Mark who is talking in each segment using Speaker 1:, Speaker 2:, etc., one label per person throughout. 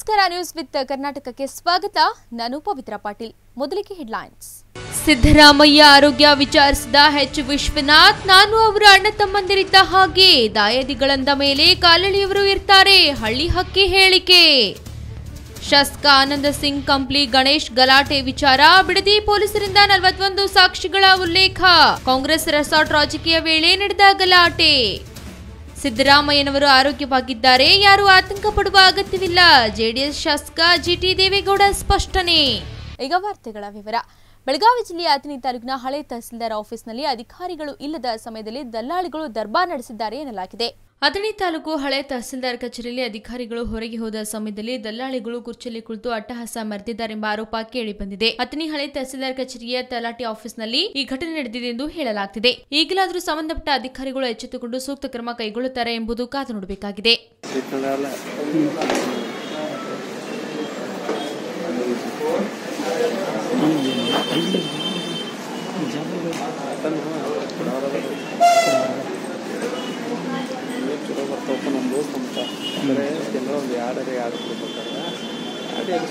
Speaker 1: ನಮಸ್ಕಾರ news with ಕರ್ನಾಟಕಕ್ಕೆ ಸ್ವಾಗತ ನಾನು ಪವಿತ್ರ ಪಾಟೀಲ್ ಮೊದಲಿಗೆ ಹೆಡ್ಲೈನ್ಸ್ ಸಿದ್ದರಾಮಯ್ಯ ಆರೋಗ್ಯ ವಿಚಾರಿಸಿದ ಎಚ್ ವಿಶ್ವನಾಥ್ ನಾನು ಅವರ ಅಣ್ಣ ತಮ್ಮಂದಿರಿದ್ದ ಹಾಗೆ ದಾಯಾದಿಗಳಂದ ಮೇಲೆ ಕಾಲಳಿಯವರು ಇರ್ತಾರೆ ಹಳ್ಳಿ ಹಕ್ಕಿ ಹೇಳಿಕೆ ಶಾಸಕ ಆನಂದ ಸಿಂಗ್ ಕಂಪ್ಲಿ ಗಣೇಶ್ ಗಲಾಟೆ ವಿಚಾರ ಬಿಡದಿ ಪೊಲೀಸರಿಂದ ನಲವತ್ತೊಂದು ಸಾಕ್ಷಿಗಳ ಉಲ್ಲೇಖ ಕಾಂಗ್ರೆಸ್ ರೆಸಾರ್ಟ್ ರಾಜಕೀಯ ವೇಳೆ ನಡೆದ ಗಲಾಟೆ ಸಿದ್ದರಾಮಯ್ಯನವರು ಆರೋಗ್ಯವಾಗಿದ್ದಾರೆ ಯಾರು ಆತಂಕ ಪಡುವ ಅಗತ್ಯವಿಲ್ಲ ಜೆಡಿಎಸ್ ಶಾಸಕ ಜಿಟಿ ದೇವೇಗೌಡ ಸ್ಪಷ್ಟನೆ ಈಗ ವಾರ್ತೆಗಳ ವಿವರ ಬೆಳಗಾವಿ ಜಿಲ್ಲೆಯ ಅಥಣಿ ತಾಲೂಕಿನ ಹಳೆ ತಹಸೀಲ್ದಾರ್ ಆಫೀಸ್ನಲ್ಲಿ ಅಧಿಕಾರಿಗಳು ಇಲ್ಲದ ಸಮಯದಲ್ಲಿ ದಲ್ಲಾಳಿಗಳು ದರ್ಬಾರ್ ನಡೆಸಿದ್ದಾರೆ ಎನ್ನಲಾಗಿದೆ ಅಥಣಿ ತಾಲೂಕು ಹಳೆ ತಹಸೀಲ್ದಾರ್ ಕಚೇರಿಯಲ್ಲಿ ಅಧಿಕಾರಿಗಳು ಹೊರಗೆ ಹೋದ ಸಮಯದಲ್ಲಿ ದಲ್ಲಾಳಿಗಳು ಕುರ್ಚಿಯಲ್ಲಿ ಕುಳಿತು ಅಟ್ಟಹಾಸ ಮೆರೆದಿದ್ದಾರೆಂಬ ಆರೋಪ ಕೇಳಿ ಬಂದಿದೆ ಅಥಣಿ ಹಳೆ ತಹಸೀಲ್ದಾರ್ ಕಚೇರಿಯ ತಲಾಟಿ ಆಫೀಸ್ನಲ್ಲಿ ಈ ಘಟನೆ ನಡೆದಿದೆ ಎಂದು ಹೇಳಲಾಗ್ತಿದೆ ಈಗಲಾದರೂ ಸಂಬಂಧಪಟ್ಟ ಅಧಿಕಾರಿಗಳು ಎಚ್ಚೆತ್ತುಕೊಂಡು ಸೂಕ್ತ ಕ್ರಮ ಕೈಗೊಳ್ಳುತ್ತಾರೆ ಎಂಬುದು ಕಾದು ನೋಡಬೇಕಾಗಿದೆ
Speaker 2: ಚಲೋ ಬರ್ತಾವಪ್ಪ ನಮ್ಮ ದೋಸ್ತ ಅಂತ ಅಂದರೆ ತಿಂಗಳ ಒಂದು ಎರಡರ ಎರಡು ಕೊಡ್ಬೇಕಾರೆ ಎರಡು ಎರಡು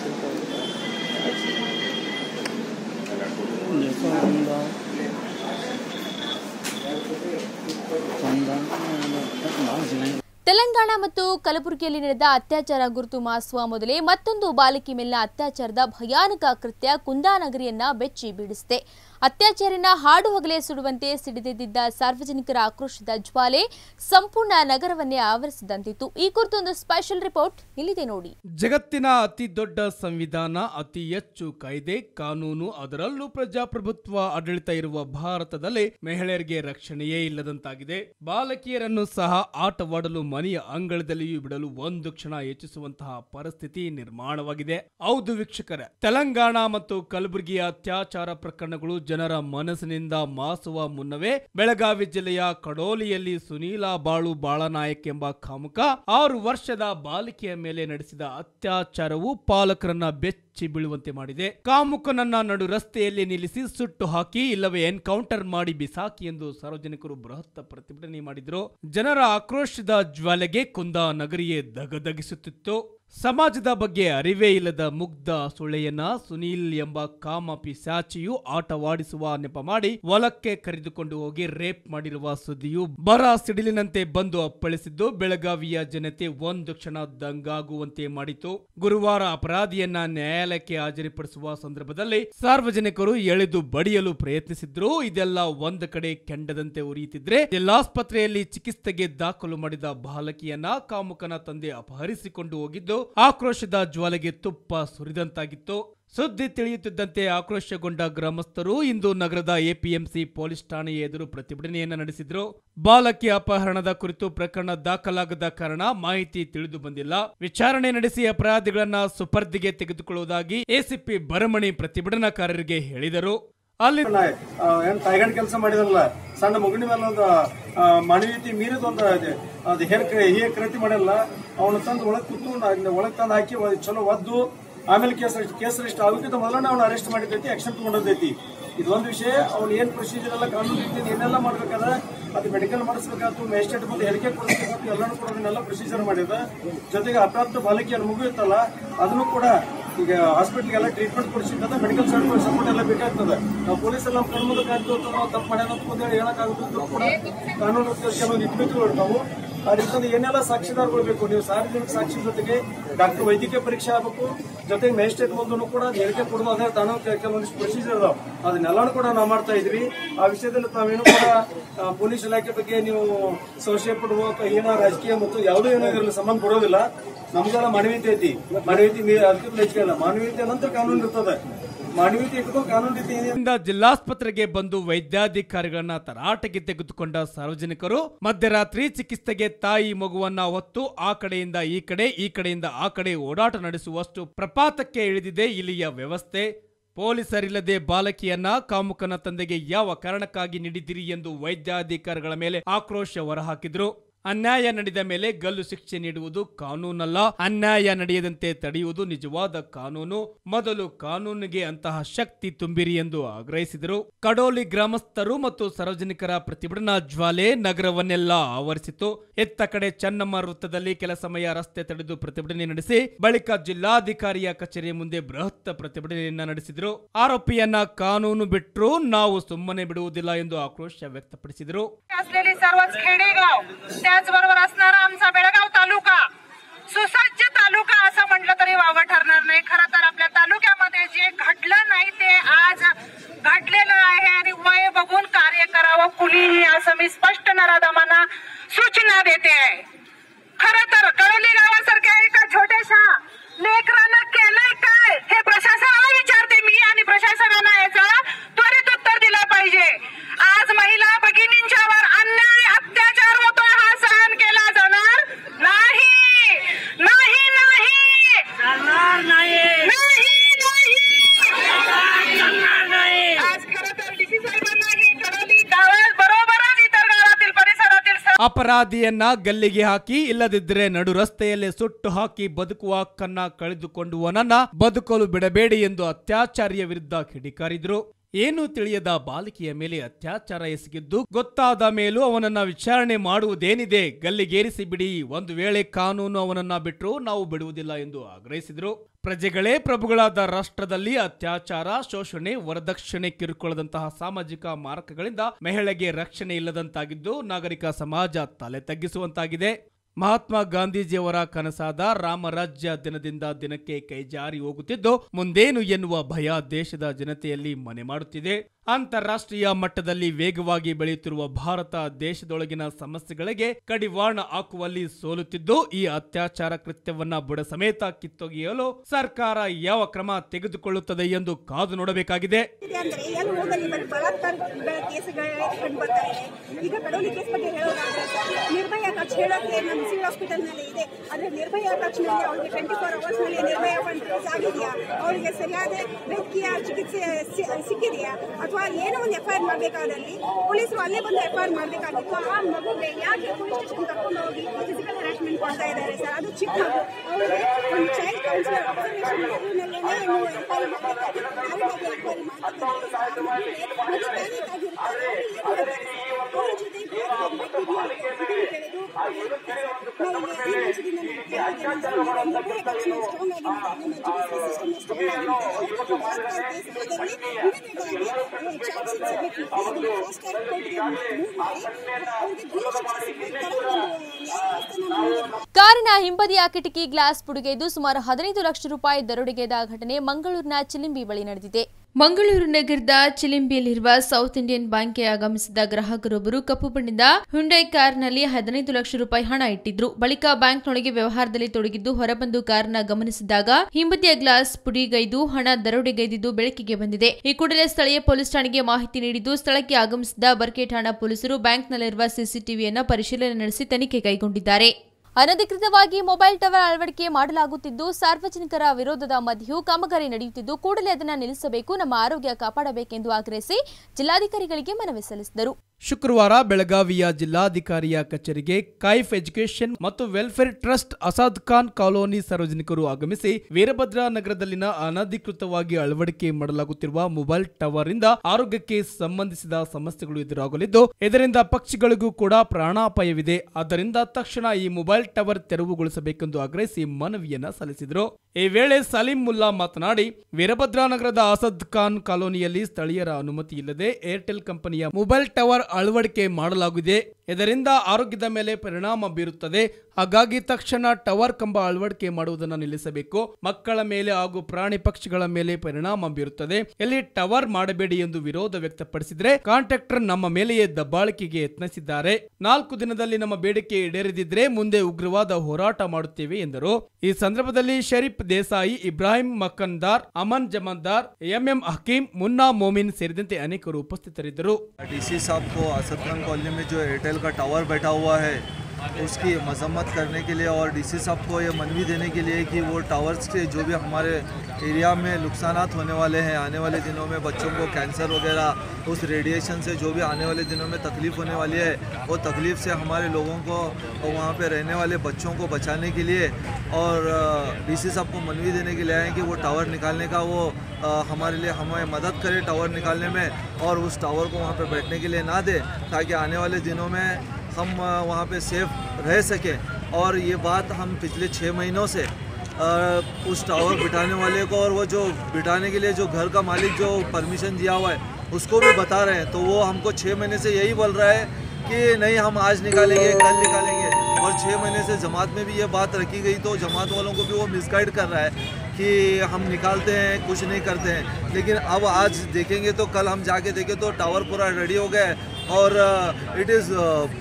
Speaker 1: ತೆಲಂಗಾಣ ಮತ್ತು ಕಲಬುರಗಿಯಲ್ಲಿ ನಡೆದ ಅತ್ಯಾಚಾರ ಗುರುತು ಮಾಸುವ ಮೊದಲೇ ಮತ್ತೊಂದು ಬಾಲಕಿ ಮೇಲಿನ ಅತ್ಯಾಚಾರದ ಭಯಾನಕ ಕೃತ್ಯ ಕುಂದಾನಗರಿಯನ್ನ ಬೆಚ್ಚಿ ಬೀಳಿಸಿದೆ ಅತ್ಯಾಚಾರಿನ ಹಾಡು ಹಗಲೇ ಸುಡುವಂತೆ ಸಿಡಿದೆದ್ದಿದ್ದ ಸಾರ್ವಜನಿಕರ ಆಕ್ರೋಶದ ಜ್ವಾಲೆ ಸಂಪೂರ್ಣ ನಗರವನ್ನೇ ಆವರಿಸಿದಂತಿತ್ತು ಈ ಕುರಿತು ಒಂದು ಸ್ಪೆಷಲ್ ರಿಪೋರ್ಟ್ ಇಲ್ಲಿದೆ ನೋಡಿ
Speaker 3: ಜಗತ್ತಿನ ಅತಿ ದೊಡ್ಡ ಸಂವಿಧಾನ ಅತಿ ಹೆಚ್ಚು ಕಾಯ್ದೆ ಕಾನೂನು ಅದರಲ್ಲೂ ಪ್ರಜಾಪ್ರಭುತ್ವ ಆಡಳಿತ ಇರುವ ಭಾರತದಲ್ಲಿ ಮಹಿಳೆಯರಿಗೆ ರಕ್ಷಣೆಯೇ ಇಲ್ಲದಂತಾಗಿದೆ ಬಾಲಕಿಯರನ್ನು ಸಹ ಆಟವಾಡಲು ಮನೆಯ ಅಂಗಳದಲ್ಲಿಯೂ ಬಿಡಲು ಒಂದು ಕ್ಷಣ ಹೆಚ್ಚಿಸುವಂತಹ ಪರಿಸ್ಥಿತಿ ನಿರ್ಮಾಣವಾಗಿದೆ ಹೌದು ವೀಕ್ಷಕರೇ ತೆಲಂಗಾಣ ಮತ್ತು ಕಲಬುರಗಿಯ ಅತ್ಯಾಚಾರ ಪ್ರಕರಣಗಳು ಜನರ ಮನಸ್ಸಿನಿಂದ ಮಾಸುವ ಮುನ್ನವೇ ಬೆಳಗಾವಿ ಜಿಲ್ಲೆಯ ಕಡೋಲಿಯಲ್ಲಿ ಸುನೀಲ ಬಾಳು ಬಾಳನಾಯಕ್ ಎಂಬ ಕಾಮುಕ ಆರು ವರ್ಷದ ಬಾಲಿಕೆಯ ಮೇಲೆ ನಡೆಸಿದ ಅತ್ಯಾಚಾರವು ಪಾಲಕರನ್ನ ಬೆಚ್ಚಿ ಬೀಳುವಂತೆ ಮಾಡಿದೆ ಕಾಮುಕನನ್ನ ನಡು ರಸ್ತೆಯಲ್ಲಿ ನಿಲ್ಲಿಸಿ ಸುಟ್ಟು ಹಾಕಿ ಇಲ್ಲವೇ ಎನ್ಕೌಂಟರ್ ಮಾಡಿ ಬಿಸಾಕಿ ಎಂದು ಸಾರ್ವಜನಿಕರು ಬೃಹತ್ ಪ್ರತಿಭಟನೆ ಮಾಡಿದ್ರು ಜನರ ಆಕ್ರೋಶದ ಜ್ವಾಲೆಗೆ ಕುಂದ ನಗರಿಯೇ ದಗದಗಿಸುತ್ತಿತ್ತು ಸಮಾಜದ ಬಗ್ಗೆ ಅರಿವೇ ಇಲ್ಲದ ಮುಗ್ಧ ಸೊಳ್ಳೆಯನ್ನ ಸುನೀಲ್ ಎಂಬ ಕಾಮ ಪಿಸಾಚಿಯು ಆಟವಾಡಿಸುವ ನೆಪ ಮಾಡಿ ಹೊಲಕ್ಕೆ ಕರೆದುಕೊಂಡು ಹೋಗಿ ರೇಪ್ ಮಾಡಿರುವ ಸುದ್ದಿಯು ಬರ ಸಿಡಿಲಿನಂತೆ ಬಂದು ಅಪ್ಪಳಿಸಿದ್ದು ಬೆಳಗಾವಿಯ ಜನತೆ ಒಂದು ಕ್ಷಣ ದಂಗಾಗುವಂತೆ ಮಾಡಿತು ಗುರುವಾರ ಅಪರಾಧಿಯನ್ನ ನ್ಯಾಯಾಲಯಕ್ಕೆ ಹಾಜರುಪಡಿಸುವ ಸಂದರ್ಭದಲ್ಲಿ ಸಾರ್ವಜನಿಕರು ಎಳೆದು ಬಡಿಯಲು ಪ್ರಯತ್ನಿಸಿದ್ರು ಇದೆಲ್ಲ ಒಂದು ಕಡೆ ಕೆಂಡದಂತೆ ಉರಿಯುತ್ತಿದ್ರೆ ಜಿಲ್ಲಾಸ್ಪತ್ರೆಯಲ್ಲಿ ಚಿಕಿತ್ಸೆಗೆ ದಾಖಲು ಮಾಡಿದ ಬಾಲಕಿಯನ್ನ ಕಾಮುಕನ ತಂದೆ ಅಪಹರಿಸಿಕೊಂಡು ಹೋಗಿದ್ದು ಆಕ್ರೋಶದ ಜ್ವಾಲೆಗೆ ತುಪ್ಪ ಸುರಿದಂತಾಗಿತ್ತು ಸುದ್ದಿ ತಿಳಿಯುತ್ತಿದ್ದಂತೆ ಆಕ್ರೋಶಗೊಂಡ ಗ್ರಾಮಸ್ಥರು ಇಂದು ನಗರದ ಎಪಿಎಂಸಿ ಪೊಲೀಸ್ ಠಾಣೆಯ ಎದುರು ಪ್ರತಿಭಟನೆಯನ್ನ ನಡೆಸಿದ್ರು ಬಾಲಕಿ ಅಪಹರಣದ ಕುರಿತು ಪ್ರಕರಣ ದಾಖಲಾಗದ ಕಾರಣ ಮಾಹಿತಿ ತಿಳಿದು ಬಂದಿಲ್ಲ ವಿಚಾರಣೆ ನಡೆಸಿ ಅಪರಾಧಿಗಳನ್ನ ಸುಪರ್ದಿಗೆ ತೆಗೆದುಕೊಳ್ಳುವುದಾಗಿ ಎಸಿಪಿ ಭರಮಣಿ ಪ್ರತಿಭಟನಾಕಾರರಿಗೆ ಹೇಳಿದರು
Speaker 4: ಅಲ್ಲಿ ಏನ್ ತಾಯ್ಗಂಡ್ ಕೆಲಸ ಮಾಡಿದ್ರಲ್ಲ ಸಣ್ಣ ಮಗುನಿ ಮೇಲೆ ಒಂದು ಆ, ಮಾನವೀಯತೆ ಮೀರಿದ ಒಂದು ಅದು- ಅದು ಹೇರ್ ಹೇ ಕೃತಿ ಮಾಡಲ್ಲ ಅವನು ತಂದು ಒಳಗ್ ಕೂತು ಒಳಗ್ ತಂದು ಹಾಕಿ ಒ- ಚಲೋ ಒದ್ದು ಆಮೇಲೆ ಕೇಸ್ ಕೇಸ್ ರಿಜಿಸ್ಟರ್ ಆಗೋಕ್ಕಿಂತ ಮೊದಲನೇ ಅವ್ನು ಅರೆಸ್ಟ್ ಮಾಡಿದ್ದೈತಿ ಆಕ್ಷನ್ ತಗೊಂಡೈತಿ ಇದೊಂದು ವಿಷಯ ಅವ್ನು ಏನ್ ಪ್ರೊಸೀಜರ್ ಎಲ್ಲ ಕಾನೂನು ರೀತಿ ಏನೆಲ್ಲ ಮಾಡ್ಬೇಕಾದ್ರೆ ಅದು ಮೆಡಿಕಲ್ ಮಾಡಿಸ್ಬೇಕಾಯ್ತು ಮ್ಯಾಜಿಸ್ಟ್ರೇಟ್ ಬಂದು ಹೆರಿಗೆ ಕೊಡಿಸ್ಬೇಕಾಯ್ತು ಎಲ್ಲರೂ ಕೂಡ ಅದನ್ನೆಲ್ಲ ಪ್ರೊಸೀಜರ್ ಮಾಡಿದ ಜೊತೆಗೆ ಅಪ್ರಾಪ್ತ ಬಾಲಕಿಯನ್ನು ಮಗು ಇತ್ತಲ್ಲ ಅದನ್ನು ಕೂಡ ಈಗ ಹಾಸ್ಪಿಟಲ್ ಎಲ್ಲ ಟ್ರೀಟ್ಮೆಂಟ್ ಕೊಡಿಸಿದ್ರೆ ಮೆಡಿಕಲ್ ಸಪೋರ್ಟ್ ಎಲ್ಲ ಬೇಕಾಗ್ತದೆ ನಾವು ಪೊಲೀಸ್ ಎಲ್ಲ ಕಣ್ಮುಂದಕ್ಕೆ ಹಾಕ್ತು ನಾವು ತಪ್ಪು ಮಾಡ್ಯಾನ ಅಂತ ಮುಂದೆ ಹೇಳಕ್ಕಾಗುತ್ತಿದ್ರು ಕೂಡ ಕಾನೂನು ಕೆಲವೊಂದು ಇಟ್ಬೇಕು ನಾವು ಆ ರೀತಿ ಏನೆಲ್ಲ ಸಾಕ್ಷಿದಾರಗಳು ಬೇಕು ನೀವು ಸಾರ್ವಜನಿಕ ಸಾಕ್ಷಿ ಜೊತೆಗೆ ಡಾಕ್ಟರ್ ವೈದ್ಯಕೀಯ ಪರೀಕ್ಷೆ ಆಗಬೇಕು ಜೊತೆಗೆ ಮ್ಯಾಜಿಸ್ಟ್ರೇಟ್ ಮುಂದೂ ಕೂಡ ಅದ್ ಹೇಳಿಕೆ ಕೊಡೋದು ಅದೇ ತಾನು ಕೆ- ಕೆಲವೊಂದಿಷ್ಟು ಪ್ರೊಸೀಜರ್ ಅದಾವ ಅದನ್ನೆಲ್ಲಾನು ಕೂಡ ನಾವು ಮಾಡ್ತಾ ಇದ್ವಿ ಆ ವಿಷಯದಲ್ಲಿ ತಾವೇನು ಕೂಡ ಆ, ಪೊಲೀಸ್ ಇಲಾಖೆ ಬಗ್ಗೆ ನೀವು ಸಂಶಯ ಪಡುವ ಅಥವಾ ಏನೋ ರಾಜಕೀಯ ಮತ್ತು ಯಾವುದೋ ಏನೋ ಇದರಲ್ಲಿ ಸಂಬಂಧ ಬರೋದಿಲ್ಲ ನಮ್ಗೆಲ್ಲ ಮಾನವೀಯತೆ ಐತಿ ಮಾನವೀಯತೆ ಮೀ- ಅದಕ್ಕಿಂತ ಹೆಚ್ಚಿಗೆ ಅಲ್ಲ ಮಾನವೀಯತೆ ನಂತರ ಕಾನೂನು ಇರ್ತದೆ ಮಾನವೀಯತೆ ಇಟ್ಕೊಂಡು ಕಾನೂನು ರೀತಿ ಏನಿದೆ
Speaker 3: ಇಂದ ಜಿಲ್ಲಾಸ್ಪತ್ರೆಗೆ ಬಂದು ವೈದ್ಯಾಧಿಕಾರಿಗಳನ್ನ ತರಾಟೆಗೆ ತೆಗೆದುಕೊಂಡ ಸಾರ್ವಜನಿಕರು ಮಧ್ಯರಾತ್ರಿ ಚಿಕಿತ್ಸೆಗೆ ತಾಯಿ ಮಗುವನ್ನ ಹೊತ್ತು ಆ ಕಡೆಯಿಂದ ಈ ಕಡೆ ಈ ಕಡೆಯಿಂದ ಆ ಕಡೆ ಓಡಾಟ ನಡೆಸುವಷ್ಟು ಪ್ರಪಾತಕ್ಕೆ ಇಳಿದಿದೆ ಇಲ್ಲಿಯ ವ್ಯವಸ್ಥೆ ಪೊಲೀಸರಿಲ್ಲದೆ ಬಾಲಕಿಯನ್ನ ಕಾಮುಕನ ತಂದೆಗೆ ಯಾವ ಕಾರಣಕ್ಕಾಗಿ ನೀಡಿದಿರಿ ಎಂದು ವೈದ್ಯಾಧಿಕಾರಿಗಳ ಮೇಲೆ ಆಕ್ರೋಶ ಹೊರಹಾಕಿದ್ರು ಅನ್ಯಾಯ ನಡೆದ ಮೇಲೆ ಗಲ್ಲು ಶಿಕ್ಷೆ ನೀಡುವುದು ಕಾನೂನಲ್ಲ ಅನ್ಯಾಯ ನಡೆಯದಂತೆ ತಡೆಯುವುದು ನಿಜವಾದ ಕಾನೂನು ಮೊದಲು ಕಾನೂನಿಗೆ ಅಂತಹ ಶಕ್ತಿ ತುಂಬಿರಿ ಎಂದು ಆಗ್ರಹಿಸಿದರು ಕಡೋಲಿ ಗ್ರಾಮಸ್ಥರು ಮತ್ತು ಸಾರ್ವಜನಿಕರ ಪ್ರತಿಭಟನಾ ಜ್ವಾಲೆ ನಗರವನ್ನೆಲ್ಲ ಆವರಿಸಿತು ಎತ್ತ ಕಡೆ ಚೆನ್ನಮ್ಮ ವೃತ್ತದಲ್ಲಿ ಕೆಲ ಸಮಯ ರಸ್ತೆ ತಡೆದು ಪ್ರತಿಭಟನೆ ನಡೆಸಿ ಬಳಿಕ ಜಿಲ್ಲಾಧಿಕಾರಿಯ ಕಚೇರಿಯ ಮುಂದೆ ಬೃಹತ್ ಪ್ರತಿಭಟನೆಯನ್ನ ನಡೆಸಿದರು ಆರೋಪಿಯನ್ನ ಕಾನೂನು ಬಿಟ್ಟರೂ ನಾವು ಸುಮ್ಮನೆ ಬಿಡುವುದಿಲ್ಲ ಎಂದು ಆಕ್ರೋಶ ವ್ಯಕ್ತಪಡಿಸಿದರು
Speaker 5: असलेली सर्वच खेडेगाव त्याचबरोबर असणारा आमचा बेळगाव तालुका सुसज्ज तालुका असं म्हटलं तरी वावं ठरणार नाही खरं तर आपल्या तालुक्यामध्ये जे घडलं नाही ते आज घडलेलं आहे आणि वय बघून कार्य करावं कुणीही असं मी स्पष्ट नराधमांना सूचना देते आहे खरं तर कळवली गावासारख्या एका छोट्याशा लेकरानं केलंय काय हे प्रशासनाला विचारते मी आणि प्रशासनानं याचं त्वरित उत्तर दिलं पाहिजे आज महिला भगिनींच्यावर अन्याय अत्याचार होतोय हा सहन केला जाणार नाही नाही नाही नाही नाही आज खरं तर डीसी साहेबांना ही कळवली गावात बरोबरच इतर गावातील परिसरातील सर्व
Speaker 3: ಅಪರಾಧಿಯನ್ನ ಗಲ್ಲಿಗೆ ಹಾಕಿ ಇಲ್ಲದಿದ್ದರೆ ನಡು ರಸ್ತೆಯಲ್ಲೇ ಸುಟ್ಟು ಹಾಕಿ ಬದುಕುವ ಹಕ್ಕನ್ನ ಕಳೆದುಕೊಂಡುವನನ್ನ ಬದುಕಲು ಬಿಡಬೇಡಿ ಎಂದು ಅತ್ಯಾಚಾರಿಯ ವಿರುದ್ಧ ಕಿಡಿಕಾರಿದ್ರು ಏನು ತಿಳಿಯದ ಬಾಲಿಕೆಯ ಮೇಲೆ ಅತ್ಯಾಚಾರ ಎಸಗಿದ್ದು ಗೊತ್ತಾದ ಮೇಲೂ ಅವನನ್ನ ವಿಚಾರಣೆ ಮಾಡುವುದೇನಿದೆ ಗಲ್ಲಿಗೇರಿಸಿ ಬಿಡಿ ಒಂದು ವೇಳೆ ಕಾನೂನು ಅವನನ್ನ ಬಿಟ್ಟರು ನಾವು ಬಿಡುವುದಿಲ್ಲ ಎಂದು ಆಗ್ರಹಿಸಿದರು ಪ್ರಜೆಗಳೇ ಪ್ರಭುಗಳಾದ ರಾಷ್ಟ್ರದಲ್ಲಿ ಅತ್ಯಾಚಾರ ಶೋಷಣೆ ವರದಕ್ಷಿಣೆ ಕಿರುಕುಳದಂತಹ ಸಾಮಾಜಿಕ ಮಾರಕಗಳಿಂದ ಮಹಿಳೆಗೆ ರಕ್ಷಣೆ ಇಲ್ಲದಂತಾಗಿದ್ದು ನಾಗರಿಕ ಸಮಾಜ ತಲೆ ತಗ್ಗಿಸುವಂತಾಗಿದೆ ಮಹಾತ್ಮ ಗಾಂಧೀಜಿಯವರ ಕನಸಾದ ರಾಮರಾಜ್ಯ ದಿನದಿಂದ ದಿನಕ್ಕೆ ಕೈಜಾರಿ ಹೋಗುತ್ತಿದ್ದು ಮುಂದೇನು ಎನ್ನುವ ಭಯ ದೇಶದ ಜನತೆಯಲ್ಲಿ ಮನೆ ಮಾಡುತ್ತಿದೆ ಅಂತಾರಾಷ್ಟ್ರೀಯ ಮಟ್ಟದಲ್ಲಿ ವೇಗವಾಗಿ ಬೆಳೆಯುತ್ತಿರುವ ಭಾರತ ದೇಶದೊಳಗಿನ ಸಮಸ್ಯೆಗಳಿಗೆ ಕಡಿವಾಣ ಹಾಕುವಲ್ಲಿ ಸೋಲುತ್ತಿದ್ದು ಈ ಅತ್ಯಾಚಾರ ಕೃತ್ಯವನ್ನ ಬುಡ ಸಮೇತ ಕಿತ್ತೊಗೆಯಲು ಸರ್ಕಾರ ಯಾವ ಕ್ರಮ ತೆಗೆದುಕೊಳ್ಳುತ್ತದೆ ಎಂದು ಕಾದು ನೋಡಬೇಕಾಗಿದೆ
Speaker 6: ಇದೆ ಅಂದ್ರೆ ಎಲ್ಲಿ ಹೋಗಲಿ ಬರೀ ಬಲಾತ್ಕಾರ ಕೇಸ್ಗಳೇ ಕಂಡು ಬರ್ತಾ ಇದೆ ಈಗ ಕಡೋಲಿ ಕೇಸ್ ಬಗ್ಗೆ ಹೇಳೋದಾದ್ರೆ ನಿರ್ಭಯ ಕಚ್ ಹೇಳೋಕೆ ನಮ್ಮ ಸಿವಿಲ್ ಹಾಸ್ಪಿಟಲ್ ನಲ್ಲಿ ಇದೆ ಆದ್ರೆ ನಿರ್ಭಯ ಕಚ್ನಲ್ಲಿ ಅವಳಿಗೆ ಟ್ವೆಂಟಿ ಫೋರ್ ಅವರ್ಸ್ ನಲ್ಲಿ ನಿರ್ಭಯ ಫಂಡ್ ಕ್ಲೋಸ್ ಆಗಿದೆಯಾ ಅವಳಿಗೆ ಸರಿಯಾದ ವೈದ್ಯಕೀಯ ಚಿಕಿತ್ಸೆ ಸಿ- ಸಿಕ್ಕಿದೆಯಾ ಅಥವಾ ಏನೋ ಒಂದು ಎಫ್ ಐ ಆರ್ ಮಾಡಬೇಕಾದಲ್ಲಿ ಪೊಲೀಸರು ಅಲ್ಲೇ ಬಂದು ಎಫ್ ಐ ಆರ್ ಮಾಡಬೇಕಾಗಿತ್ತು ಆ ಮಗುಗೆ ಯಾಕೆ ಪೊಲೀಸ್ ಸ್ಟೇಷನ್ ಕರ್ಕೊಂಡು ಹೋಗಿ ಫಿಸಿಕಲ್ ಹರಾಸ್ಮೆಂಟ್ ಮಾಡ್ತಾ ಇದ್ದಾರೆ ಸರ್ ಅದು ಚಿಕ್ಕ ಮಗು ಅವಳಿಗೆ ಒಂದು ಚೈಲ್ಡ್ ಕೌನ್ಸಿಲರ್ ಅಬ್ಸರ್ವೇಷನ್ ಮಗುವಿನಲ್ಲೇ ನೀವು ಎನ್ಕ್ವೈರಿ ಮಾಡಬೇಕಾಗಿತ್ತು ಯಾರ ಬಗ್ಗೆ ಎನ್ಕ್ವೈರಿ ಮಾಡ್ತಿದ್ದೀರಿ ಸರ್ ಅದು ಮಗುಗೆ ಮಗು ಪ್ಯಾನಿಕ್ ಆಗಿರ್ತಾರೆ ಅವ್ರು ಏನ್ ಹೇಳ್ತಾರೆ ಸರ್ ಅವ್ರ ಜೊತೆ ಇದನ್ನು ಕೇಳಿದ್ದು ನಾವು ಈ ವರ್ಷದಿಂದ ನಾವು ಕೇಳಿದ್ದೇನೆಂದ್ರೆ ನಿರ್ಭಯ ತಕ್ಷಣ ಸ್ಟ್ರಾಂಗ್ ಆಗಿರ್ತಾರೆ ನಮ್ಮ ಜುಡಿಷಿಯಲ್ ಸಿಸ್ಟಮ್ ಸ್ಟ್ರಾಂಗ್ ಆಗಿರ್ತಾರೆ ಬಲಾತ್ಕಾರ ಕೇಸ್ ಆದಲ್ಲಿ ಇಮಿಡಿಯೇಟ್ ಆಗಿ ಚಾರ್ಜ್ ಶೀಟ್ ಸಬ್ಮಿಟ್ ಮಾಡಿ ಅದನ್ನು ಫಾಸ್ಟ್ ಟ್ರ್ಯಾಕ್ ಕೋರ್ಟ್ಗೆ ಮೂವ್ ಮಾಡಿ ಅವ್ರಿಗೆ ಗೃಹ ಶಿಕ್ಷೆ ಸಿಗಬೇಕು ತರ ಒಂದು ನ್ಯಾಯ ವ್ಯವಸ್ಥೆನ ನಾವು
Speaker 1: ಕಾರಿನ ಹಿಂಬದಿಯ ಕಿಟಕಿ ಗ್ಲಾಸ್ ಪುಡಿಗೆದು ಸುಮಾರು ಹದಿನೈದು ಲಕ್ಷ ರೂಪಾಯಿ ದರೋಡೆಗೆದ ಘಟನೆ ಮಂಗಳೂರಿನ ಚಿಲಿಂಬಿ ಬಳಿ ನಡೆದಿದೆ ಮಂಗಳೂರು ನಗರದ ಚಿಲಿಂಬಿಯಲ್ಲಿರುವ ಸೌತ್ ಇಂಡಿಯನ್ ಬ್ಯಾಂಕ್ಗೆ ಆಗಮಿಸಿದ ಗ್ರಾಹಕರೊಬ್ಬರು ಕಪ್ಪು ಬಣ್ಣದ ಹುಂಡೈ ಕಾರ್ನಲ್ಲಿ ಹದಿನೈದು ಲಕ್ಷ ರೂಪಾಯಿ ಹಣ ಇಟ್ಟಿದ್ರು ಬಳಿಕ ಬ್ಯಾಂಕ್ನೊಳಗೆ ವ್ಯವಹಾರದಲ್ಲಿ ತೊಡಗಿದ್ದು ಹೊರಬಂದು ಕಾರ್ನ ಗಮನಿಸಿದಾಗ ಹಿಂಬದಿಯ ಗ್ಲಾಸ್ ಪುಡಿಗೈದು ಹಣ ದರೋಡೆಗೈದಿದ್ದು ಬೆಳಕಿಗೆ ಬಂದಿದೆ ಈ ಕೂಡಲೇ ಸ್ಥಳೀಯ ಪೊಲೀಸ್ ಠಾಣೆಗೆ ಮಾಹಿತಿ ನೀಡಿದ್ದು ಸ್ಥಳಕ್ಕೆ ಆಗಮಿಸಿದ ಬರ್ಕೆ ಠಾಣಾ ಪೊಲೀಸರು ಬ್ಯಾಂಕ್ನಲ್ಲಿರುವ ಸಿಸಿಟಿವಿಯನ್ನು ಪರಿಶೀಲನೆ ನಡೆಸಿ ತನಿಖೆ ಕೈಗೊಂಡಿದ್ದಾರೆ ಅನಧಿಕೃತವಾಗಿ ಮೊಬೈಲ್ ಟವರ್ ಅಳವಡಿಕೆ ಮಾಡಲಾಗುತ್ತಿದ್ದು ಸಾರ್ವಜನಿಕರ ವಿರೋಧದ ಮಧ್ಯೆಯೂ ಕಾಮಗಾರಿ ನಡೆಯುತ್ತಿದ್ದು ಕೂಡಲೇ ಅದನ್ನು ನಿಲ್ಲಿಸಬೇಕು ನಮ್ಮ ಆರೋಗ್ಯ ಕಾಪಾಡಬೇಕೆಂದು ಆಗ್ರಹಿಸಿ ಜಿಲ್ಲಾಧಿಕಾರಿಗಳಿಗೆ ಮನವಿ ಸಲ್ಲಿಸಿದರು
Speaker 3: ಶುಕ್ರವಾರ ಬೆಳಗಾವಿಯ ಜಿಲ್ಲಾಧಿಕಾರಿಯ ಕಚೇರಿಗೆ ಕೈಫ್ ಎಜುಕೇಷನ್ ಮತ್ತು welfare trust Asad Khan colony ಸಾರ್ವಜನಿಕರು ಆಗಮಿಸಿ ವೀರಭದ್ರ ನಗರದಲ್ಲಿನ ಅನಧಿಕೃತವಾಗಿ ಅಳವಡಿಕೆ ಮಾಡಲಾಗುತ್ತಿರುವ ಮೊಬೈಲ್ ಟವರ್ ಇಂದ ಆರೋಗ್ಯಕ್ಕೆ ಸಂಬಂಧಿಸಿದ ಸಮಸ್ಯೆಗಳು ಎದುರಾಗಲಿದ್ದು ಇದರಿಂದ ಪಕ್ಷಿಗಳಿಗೂ ಕೂಡ ಪ್ರಾಣಾಪಾಯವಿದೆ ಆದ್ದರಿಂದ ತಕ್ಷಣ ಈ ಮೊಬೈಲ್ ಟವರ್ ತೆರವುಗೊಳಿಸಬೇಕೆಂದು ಆಗ್ರಹಿಸಿ ಮನವಿಯನ್ನ ಸಲ್ಲಿಸಿದರು ಈ ವೇಳೆ ಸಲೀಂ ಮುಲ್ಲಾ ಮಾತನಾಡಿ ವೀರಭದ್ರ ನಗರದ ಅಸದ್ ಖಾನ್ ಕಾಲೋನಿಯಲ್ಲಿ ಸ್ಥಳೀಯರ ಅನುಮತಿ ಇಲ್ಲದೆ ಏರ್ಟೆಲ್ ಕಂಪನಿಯ ಮೊಬೈಲ್ ಟವರ್ ಅಳವಡಿಕೆ ಮಾಡಲಾಗಿದೆ ಇದರಿಂದ ಆರೋಗ್ಯದ ಮೇಲೆ ಪರಿಣಾಮ ಬೀರುತ್ತದೆ ಹಾಗಾಗಿ ತಕ್ಷಣ ಟವರ್ ಕಂಬ ಅಳವಡಿಕೆ ಮಾಡುವುದನ್ನು ನಿಲ್ಲಿಸಬೇಕು ಮಕ್ಕಳ ಮೇಲೆ ಹಾಗೂ ಪ್ರಾಣಿ ಪಕ್ಷಿಗಳ ಮೇಲೆ ಪರಿಣಾಮ ಬೀರುತ್ತದೆ ಇಲ್ಲಿ ಟವರ್ ಮಾಡಬೇಡಿ ಎಂದು ವಿರೋಧ ವ್ಯಕ್ತಪಡಿಸಿದ್ರೆ ಕಾಂಟ್ರಾಕ್ಟರ್ ನಮ್ಮ ಮೇಲೆಯೇ ದಬ್ಬಾಳಿಕೆಗೆ ಯತ್ನಿಸಿದ್ದಾರೆ ನಾಲ್ಕು ದಿನದಲ್ಲಿ ನಮ್ಮ ಬೇಡಿಕೆ ಈಡೇರದಿದ್ರೆ ಮುಂದೆ ಉಗ್ರವಾದ ಹೋರಾಟ ಮಾಡುತ್ತೇವೆ ಎಂದರು ಈ ಸಂದರ್ಭದಲ್ಲಿ ಶರೀಫ್ ದೇಸಾಯಿ ಇಬ್ರಾಹಿಂ ಮಕ್ಕಂದಾರ್ ಅಮನ್ ಜಮಂದಾರ್ ಎಂಎಂ ಹಕೀಂ ಮುನ್ನಾ ಮೋಮಿನ್ ಸೇರಿದಂತೆ ಅನೇಕರು ಉಪಸ್ಥಿತರಿದ್ದರು
Speaker 7: डीसी साहब को असद खान कॉलोनी में जो एयरटेल का टावर बैठा हुआ है उसकी मजम्मत करने के लिए और डीसी साहब को ये मनवी देने के लिए कि वो टावर्स के जो भी हमारे एरिया में नुकसान होने वाले हैं आने वाले दिनों में बच्चों को कैंसर वगैरह उस रेडिएशन से जो भी आने वाले दिनों में तकलीफ़ होने वाली है वो तकलीफ़ से हमारे लोगों को और वहाँ पे रहने वाले बच्चों को बचाने के लिए और डीसी साहब को मनवी देने के लिए आए हैं कि वो टावर निकालने का वो अ, हमारे लिए हमें मदद करे टावर निकालने में और उस टावर को वहाँ पे बैठने के लिए ना दे ताकि आने वाले दिनों में हम अ, वहाँ पे सेफ रह सकें और ये बात हम पिछले छः महीनों से अ, उस टावर बिठाने वाले को और वो जो बिठाने के लिए जो घर का मालिक जो परमिशन दिया हुआ है उसको भी बता रहे हैं तो वो हमको छः महीने से यही बोल रहा है कि नहीं हम आज निकालेंगे कल निकालेंगे और छः महीने से जमात में भी ये बात रखी गई तो जमात वालों को भी वो मिसगाइड कर रहा है कि हम निकालते हैं कुछ नहीं करते हैं लेकिन अब आज देखेंगे तो कल हम जाके देखें तो टावर पूरा रेडी हो गया है और इट इज़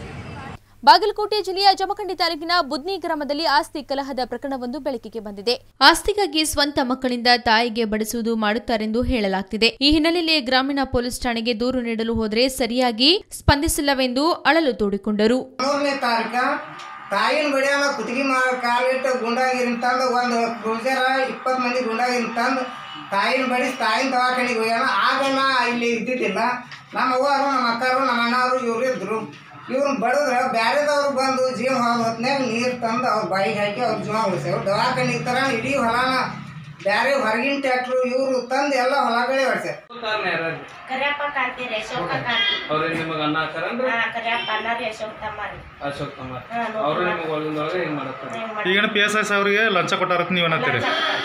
Speaker 1: ಬಾಗಲಕೋಟೆ ಜಿಲ್ಲೆಯ ಜಮಖಂಡಿ ತಾಲೂಕಿನ ಬುದ್ನಿ ಗ್ರಾಮದಲ್ಲಿ ಆಸ್ತಿ ಕಲಹದ ಪ್ರಕರಣವೊಂದು ಬೆಳಕಿಗೆ ಬಂದಿದೆ ಆಸ್ತಿಗಾಗಿ ಸ್ವಂತ ಮಕ್ಕಳಿಂದ ತಾಯಿಗೆ ಬಡಿಸುವುದು ಮಾಡುತ್ತಾರೆಂದು ಹೇಳಲಾಗ್ತಿದೆ ಈ ಹಿನ್ನೆಲೆಯಲ್ಲಿ ಗ್ರಾಮೀಣ ಪೊಲೀಸ್ ಠಾಣೆಗೆ ದೂರು ನೀಡಲು ಹೋದರೆ ಸರಿಯಾಗಿ ಸ್ಪಂದಿಸಿಲ್ಲವೆಂದು ಅಳಲು ತೋಡಿಕೊಂಡರು
Speaker 8: ಮೂರನೇ ತಾರೀಕ ತಾಯಿನ ಬಡಿಯಲ್ಲ ಕುತ್ತಿಗೆ ಮಾ ಕಾಲಿಟ್ಟು ಗುಂಡಾಗಿರಿನ ತಂದು ಒಂದು ಕ್ರೂಸರ ಇಪ್ಪತ್ತು ಮಂದಿ ಗುಂಡಾಗಿರಿನ ತಂದು ತಾಯಿನ ಬಡಿಸಿ ತಾಯಿನ ದವಾಖಾನಿಗೆ ಹೋಗ್ಯಾನ ಆಗ ನಾ ಇಲ್ಲಿ ಇದ್ದಿದ್ದಿಲ್ಲ ನಮ್ಮ ಅವ್ವರು ನಮ್ಮ ಅಕ್ಕರು ನಮ್ಮ ಅಣ್ಣವರು ಇವ್ರು ಇದ್ರು ಇವ್ರನ್ನ ಬಡಿದ್ರೆ ಬ್ಯಾರೆದವ್ರು ಬಂದು ಜೀವ ಹೊಲ ಹೊತ್ನ್ಯಾಗ ನೀರು ತಂದು ಅವ್ರ ಬಾಯಿಗೆ ಹಾಕಿ ಅವ್ರ ಜೀವ ಉಳಿಸ್ಯಾವ ದವಾಖಾನೆ ಥರ ಇಡೀ ಹೊಲನ ಬ್ಯಾರೆ ಹೊರಗಿನ ಟ್ಯಾಕ್ಟ್ರು ಇವರು ತಂದು ಎಲ್ಲ ಹೊಲಗಳೇ ಹೊಡ್ಸ್ಯಾರ
Speaker 9: ಕರಿಯಪ್ಪ ಕಾಂತೀರಿ ಅಶೋಕ ಕಾಂತಿ
Speaker 2: ಅವ್ರೇನ್ ನಿಮಗೆ ಅನ್ನ ಹಾಕಾರಂದ್ರೆ
Speaker 9: ಹಾ ಕರಿಯಪ್ಪ ಅನ್ನಾರಿ ಅಶೋಕ್ ತಮ್ಮಾರಿ
Speaker 2: ಅಶೋಕ್ ಕುಮಾರ್
Speaker 9: ಹಾ, ನೋಡ್ರಿ.
Speaker 2: ಅವರು ನಿಮಗೆ ಹೊಲದೊಳಗೆ ಹೆಂಗ್ ಮಾಡತ್ತಾರೆ
Speaker 9: ಹೆಂಗ್ ಮಾಡ್ತಾರೆ?
Speaker 10: ಈಗಿನ ಪಿ ಎಸ್ ಐ ಅವರಿಗೆ ಲಂಚ ಕೊಟ್ಟಾರತ್ ನೀವು ಏನಂತೀರಿ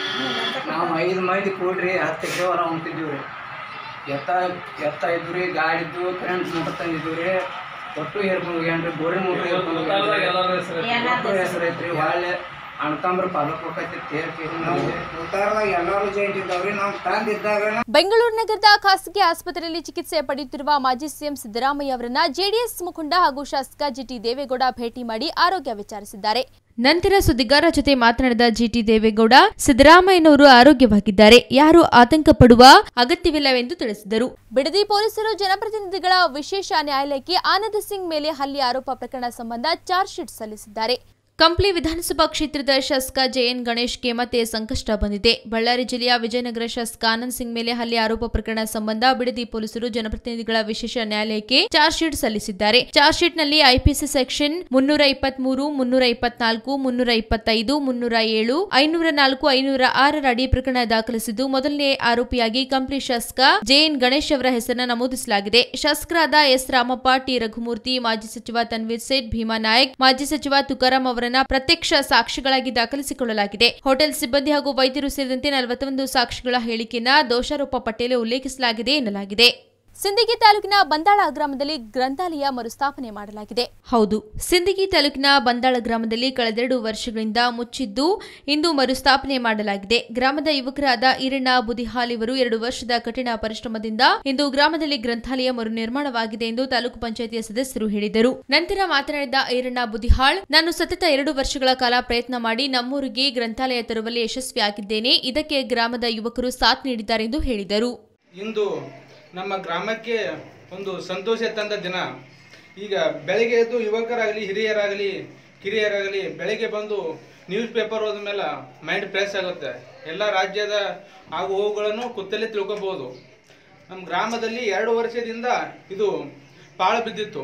Speaker 11: ನಾವು ಐದು ಮಂದಿ ಕೂಡ್ರಿ ಹತ್ತು ಎಕರೆ ಹೊಲ ಹೊಂಟಿದ್ದೀವಿ ರೀ ಎತ್ತ ಎತ್ತ ಇದ್ವು ರೀ ಗಾಡಿ ಇದ್ವು ಕರೆಂಟ್ ಮೋಟರ್ ತಂದಿದ್ವು ರೀ ಒಟ್ಟು ಹೇರ್ಕೊಂಡು ಹೋಗ್ಯಾನ್ರಿ ಬೋರಿನ ಮೋಟ್ರ್ ಹೇರ್ಕೊಂಡು
Speaker 2: ಊಟದಾಗ ಎಲ್ಲಾರ ಹೆಸರು
Speaker 9: ಎಲ್ಲಾರ್ದು
Speaker 11: ಹೆಸರು ಐತ್ರಿ ಹೊಳ್ಳೆ ಅಣ್ತಂಬ್ರ ಪಾಲಕ್ ಹೋಗೈತಿ ತೇರ್ ಕೇರಿ
Speaker 8: ಉತ್ತಾರದಾಗ ಎಲ್ಲರೂ ಜಾಯಿಂಟ್ ಇದ್ದಾವ್ರಿ ನಾವು ತಂದಿದ್ದಾಗ
Speaker 1: ಬೆಂಗಳೂರು ನಗರದ ಖಾಸಗಿ ಆಸ್ಪತ್ರೆಯಲ್ಲಿ ಚಿಕಿತ್ಸೆ ಪಡೆಯುತ್ತಿರುವ ಮಾಜಿ ಸಿಎಂ ಸಿದ್ದರಾಮಯ್ಯ ಅವರನ್ನ ಜೆಡಿಎಸ್ ಮುಖಂಡ ಹಾಗೂ ಶಾಸಕ ಜಿಟಿ ದೇವೇಗೌಡ ಭೇಟಿ ಮಾಡಿ ಆರೋಗ್ಯ ವಿಚಾರಿಸಿದ್ದಾರೆ ನಂತರ ಸುದ್ದಿಗಾರರ ಜೊತೆ ಮಾತನಾಡಿದ ಜಿಟಿ ದೇವೇಗೌಡ ಸಿದ್ದರಾಮಯ್ಯನವರು ಆರೋಗ್ಯವಾಗಿದ್ದಾರೆ ಯಾರು ಆತಂಕ ಪಡುವ ಅಗತ್ಯವಿಲ್ಲವೆಂದು ತಿಳಿಸಿದರು ಬಿಡದಿ ಪೊಲೀಸರು ಜನಪ್ರತಿನಿಧಿಗಳ ವಿಶೇಷ ನ್ಯಾಯಾಲಯಕ್ಕೆ ಆನಂದ್ ಸಿಂಗ್ ಮೇಲೆ ಹಲ್ಲೆ ಆರೋಪ ಪ್ರಕರಣ ಸಂಬಂಧ ಚಾರ್ಜ್ ಶೀಟ್ ಸಲ್ಲಿಸಿದ್ದಾರೆ ಕಂಪ್ಲಿ ವಿಧಾನಸಭಾ ಕ್ಷೇತ್ರದ ಶಾಸಕ ಜೆಎನ್ ಗಣೇಶ್ಗೆ ಮತ್ತೆ ಸಂಕಷ್ಟ ಬಂದಿದೆ ಬಳ್ಳಾರಿ ಜಿಲ್ಲೆಯ ವಿಜಯನಗರ ಶಾಸಕ ಆನಂದ್ ಸಿಂಗ್ ಮೇಲೆ ಹಲ್ಲೆ ಆರೋಪ ಪ್ರಕರಣ ಸಂಬಂಧ ಬಿಡದಿ ಪೊಲೀಸರು ಜನಪ್ರತಿನಿಧಿಗಳ ವಿಶೇಷ ನ್ಯಾಯಾಲಯಕ್ಕೆ ಚಾರ್ಜ್ ಶೀಟ್ ಸಲ್ಲಿಸಿದ್ದಾರೆ ಚಾರ್ಜ್ ಶೀಟ್ನಲ್ಲಿ ಐಪಿಸಿ ಸೆಕ್ಷನ್ ಮುನ್ನೂರ ಇಪ್ಪತ್ಮೂರು ಮುನ್ನೂರ ಇಪ್ಪತ್ನಾಲ್ಕು ಮುನ್ನೂರ ಇಪ್ಪತ್ತೈದು ಮುನ್ನೂರ ಏಳು ಐನೂರ ನಾಲ್ಕು ಐನೂರ ಆರರ ಅಡಿ ಪ್ರಕರಣ ದಾಖಲಿಸಿದ್ದು ಮೊದಲನೇ ಆರೋಪಿಯಾಗಿ ಕಂಪ್ಲಿ ಶಾಸಕ ಜೆಎನ್ ಗಣೇಶ್ ಅವರ ಹೆಸರನ್ನು ನಮೂದಿಸಲಾಗಿದೆ ಶಾಸಕರಾದ ಎಸ್ ರಾಮಪ್ಪ ಟಿ ರಘುಮೂರ್ತಿ ಮಾಜಿ ಸಚಿವ ತನ್ವೀರ್ ಸೇಠ್ ಭೀಮಾ ನಾಯಕ್ ಮಾಜಿ ಸಚಿವ ತುಕಾರಾಂ ಅವರನ್ನ ಪ್ರತ್ಯಕ್ಷ ಸಾಕ್ಷಿಗಳಾಗಿ ದಾಖಲಿಸಿಕೊಳ್ಳಲಾಗಿದೆ ಹೋಟೆಲ್ ಸಿಬ್ಬಂದಿ ಹಾಗೂ ವೈದ್ಯರು ಸೇರಿದಂತೆ ನಲವತ್ತೊಂದು ಸಾಕ್ಷಿಗಳ ಹೇಳಿಕೆಯನ್ನ ದೋಷಾರೋಪ ಪಟ್ಟಿಯಲ್ಲಿ ಉಲ್ಲೇಖಿಸಲಾಗಿದೆ ಎನ್ನಲಾಗಿದೆ ಸಿಂದಗಿ ತಾಲೂಕಿನ ಬಂದಾಳ ಗ್ರಾಮದಲ್ಲಿ ಗ್ರಂಥಾಲಯ ಮರುಸ್ಥಾಪನೆ ಮಾಡಲಾಗಿದೆ ಹೌದು ಸಿಂದಗಿ ತಾಲೂಕಿನ ಬಂದಾಳ ಗ್ರಾಮದಲ್ಲಿ ಕಳೆದೆರಡು ವರ್ಷಗಳಿಂದ ಮುಚ್ಚಿದ್ದು ಇಂದು ಮರುಸ್ಥಾಪನೆ ಮಾಡಲಾಗಿದೆ ಗ್ರಾಮದ ಯುವಕರಾದ ಈರಣ್ಣ ಬುದಿಹಾಲ್ ಇವರು ಎರಡು ವರ್ಷದ ಕಠಿಣ ಪರಿಶ್ರಮದಿಂದ ಇಂದು ಗ್ರಾಮದಲ್ಲಿ ಗ್ರಂಥಾಲಯ ಮರು ನಿರ್ಮಾಣವಾಗಿದೆ ಎಂದು ತಾಲೂಕು ಪಂಚಾಯಿತಿಯ ಸದಸ್ಯರು ಹೇಳಿದರು ನಂತರ ಮಾತನಾಡಿದ ಈರಣ್ಣ ಬುದಿಹಾಳ್ ನಾನು ಸತತ ಎರಡು ವರ್ಷಗಳ ಕಾಲ ಪ್ರಯತ್ನ ಮಾಡಿ ನಮ್ಮೂರಿಗೆ ಗ್ರಂಥಾಲಯ ತರುವಲ್ಲಿ ಯಶಸ್ವಿಯಾಗಿದ್ದೇನೆ ಇದಕ್ಕೆ ಗ್ರಾಮದ ಯುವಕರು ಸಾಥ್ ನೀಡಿದ್ದಾರೆ ಎಂದು ಹೇಳಿದರು
Speaker 12: ಇಂದು ನಮ್ಮ ಗ್ರಾಮಕ್ಕೆ ಒಂದು ಸಂತೋಷ ತಂದ ದಿನ ಈಗ ಬೆಳಗ್ಗೆ ಎದ್ದು ಯುವಕರಾಗಲಿ ಹಿರಿಯರಾಗಲಿ ಕಿರಿಯರಾಗಲಿ ಬೆಳಗ್ಗೆ ಬಂದು ನ್ಯೂಸ್ ಪೇಪರ್ ಓದ ಮೇಲೆ ಮೈಂಡ್ ಫ್ರೆಶ್ ಆಗುತ್ತೆ ಎಲ್ಲ ರಾಜ್ಯದ ಆಗು ಹೋಗುಗಳನ್ನು ಕುತ್ತಲೇ ತಿಳ್ಕೊಬೋದು ನಮ್ಮ ಗ್ರಾಮದಲ್ಲಿ ಎರಡು ವರ್ಷದಿಂದ ಇದು ಪಾಳು ಬಿದ್ದಿತ್ತು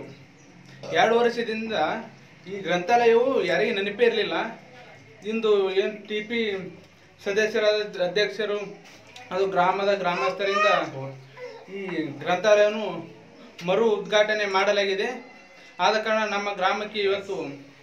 Speaker 12: ಎರಡು ವರ್ಷದಿಂದ ಈ ಗ್ರಂಥಾಲಯವು ಯಾರಿಗೆ ನೆನಪೇ ಇರಲಿಲ್ಲ ಇಂದು ಏನು ಟಿ ಪಿ ಸದಸ್ಯರಾದ ಅಧ್ಯಕ್ಷರು ಅದು ಗ್ರಾಮದ ಗ್ರಾಮಸ್ಥರಿಂದ ಈ ಗ್ರಂಥಾಲಯವನ್ನು ಮರು ಉದ್ಘಾಟನೆ ಮಾಡಲಾಗಿದೆ ಆದ ಕಾರಣ ನಮ್ಮ ಗ್ರಾಮಕ್ಕೆ ಇವತ್ತು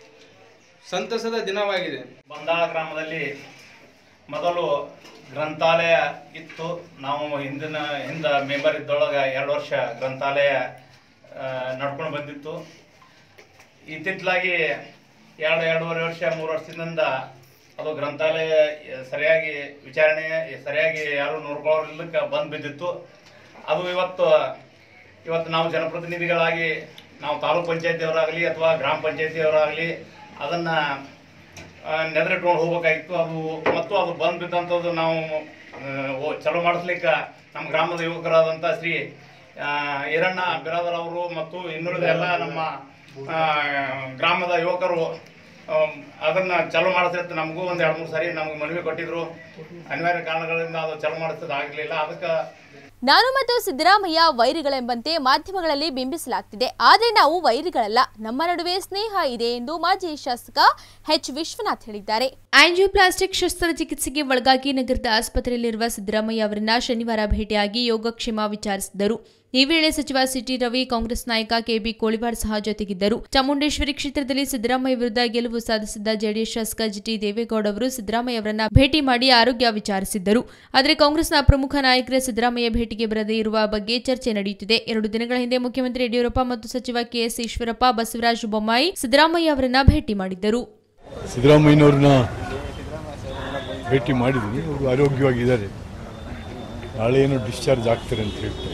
Speaker 12: ಸಂತಸದ ದಿನವಾಗಿದೆ
Speaker 10: ಬಂದಾಳ ಗ್ರಾಮದಲ್ಲಿ ಮೊದಲು ಗ್ರಂಥಾಲಯ ಇತ್ತು ನಾವು ಹಿಂದಿನ ಹಿಂದ ಮೆಂಬರ್ ಇದ್ದೊಳಗೆ ಎರಡು ವರ್ಷ ಗ್ರಂಥಾಲಯ ನಡ್ಕೊಂಡು ಬಂದಿತ್ತು ಇತ್ತಿತ್ತಲಾಗಿ ಎರಡು ಎರಡೂವರೆ ವರ್ಷ ಮೂರು ವರ್ಷದಿಂದ ಅದು ಗ್ರಂಥಾಲಯ ಸರಿಯಾಗಿ ವಿಚಾರಣೆ ಸರಿಯಾಗಿ ಯಾರು ನೋಡ್ಕೊಳ್ಳೋರ್ಲಿಕ್ಕೆ ಬಂದು ಬಿದ್ದಿತ್ತು ಅದು ಇವತ್ತು ಇವತ್ತು ನಾವು ಜನಪ್ರತಿನಿಧಿಗಳಾಗಿ ನಾವು ತಾಲೂಕ್ ಪಂಚಾಯತಿಯವರಾಗಲಿ ಅಥವಾ ಗ್ರಾಮ ಪಂಚಾಯತಿಯವರಾಗಲಿ ಅದನ್ನು ನೆದರಿಟ್ಕೊಂಡು ಹೋಗ್ಬೇಕಾಗಿತ್ತು ಅದು ಮತ್ತು ಅದು ಬಂದು ಬಿದ್ದಂಥದ್ದು ನಾವು ಆ, ಓ- ಚಲೋ ಮಾಡಿಸ್ಲಿಕ್ಕೆ ನಮ್ಮ ಗ್ರಾಮದ ಯುವಕರಾದಂಥ ಶ್ರೀ ಆ, ಈರಣ್ಣ ಬಿರಾದರ್ ಅವರು ಮತ್ತು ಇನ್ನುಳಿದ ಎಲ್ಲ ನಮ್ಮ ಆ, ಗ್ರಾಮದ ಯುವಕರು ಆಮ್, ಅದನ್ನ ಚಾಲೂ ಮಾಡಿಸ್ತಿತ್ತು ನಮಗೂ ಒಂದು ಎರಡು ಮೂರು ಸಾರಿ ನಮ್ಗೆ ಮನವಿ ಕೊಟ್ಟಿದ್ರು ಅನಿವಾರ್ಯ ಕಾರಣಗಳಿಂದ ಅದು ಚಾಲೂ ಮಾಡಿಸೋದು ಆಗಲಿಲ್ಲ ಅದಕ್ಕೆ
Speaker 1: ನಾನು ಮತ್ತು ಸಿದ್ದರಾಮಯ್ಯ ವೈರಿಗಳೆಂಬಂತೆ ಮಾಧ್ಯಮಗಳಲ್ಲಿ ಬಿಂಬಿಸಲಾಗ್ತಿದೆ ಆದರೆ ನಾವು ವೈರಿಗಳಲ್ಲ ನಮ್ಮ ನಡುವೆ ಸ್ನೇಹ ಇದೆ ಎಂದು ಮಾಜಿ ಶಾಸಕ ಎಚ್ ವಿಶ್ವನಾಥ್ ಹೇಳಿದ್ದಾರೆ ಆಂಜಿಯೋಪ್ಲಾಸ್ಟಿಕ್ ಶಸ್ತ್ರಚಿಕಿತ್ಸೆಗೆ ಒಳಗಾಗಿ ನಗರದ ಆಸ್ಪತ್ರೆಯಲ್ಲಿರುವ ಸಿದ್ದರಾಮಯ್ಯ ಅವರನ್ನ ಶನಿವಾರ ಭೇಟಿಯಾಗಿ ಯೋಗಕ್ಷೇಮ ವಿಚಾರಿಸಿದರು ಈ ವೇಳೆ ಸಚಿವ ಸಿಟಿ ರವಿ ಕಾಂಗ್ರೆಸ್ ನಾಯಕ ಕೆಬಿ ಕೋಳಿವಾಡ್ ಸಹ ಜೊತೆಗಿದ್ದರು ಚಾಮುಂಡೇಶ್ವರಿ ಕ್ಷೇತ್ರದಲ್ಲಿ ಸಿದ್ದರಾಮಯ್ಯ ವಿರುದ್ಧ ಗೆಲುವು ಸಾಧಿಸಿದ್ದ ಜೆಡಿಎಸ್ ಶಾಸಕ ಜಿಟಿ ದೇವೇಗೌಡ ಅವರು ಸಿದ್ದರಾಮಯ್ಯ ಅವರನ್ನ ಭೇಟಿ ಮಾಡಿ ಆರೋಗ್ಯ ವಿಚಾರಿಸಿದ್ದರು ಆದರೆ ಕಾಂಗ್ರೆಸ್ನ ಪ್ರಮುಖ ನಾಯಕರೇ ಸಿದ್ದರಾಮಯ್ಯ ಭೇಟಿಗೆ ಬರದೇ ಇರುವ ಬಗ್ಗೆ ಚರ್ಚೆ ನಡೆಯುತ್ತಿದೆ ಎರಡು ದಿನಗಳ ಹಿಂದೆ ಮುಖ್ಯಮಂತ್ರಿ ಯಡಿಯೂರಪ್ಪ ಮತ್ತು ಸಚಿವ ಕೆಎಸ್ ಈಶ್ವರಪ್ಪ ಬಸವರಾಜ ಬೊಮ್ಮಾಯಿ ಸಿದ್ದರಾಮಯ್ಯ ಅವರನ್ನ ಭೇಟಿ ಮಾಡಿದ್ದರು
Speaker 13: ಸಿದ್ದರಾಮಯ್ಯನವ್ರನ್ನ ಭೇಟಿ ಮಾಡಿದ್ವಿ ಅವರು ಆರೋಗ್ಯವಾಗಿದ್ದಾರೆ ನಾಳೆ ಏನೋ ಡಿಸ್ಚಾರ್ಜ್ ಆಗ್ತಾರೆ ಅಂತ ಹೇಳ್ತಾರೆ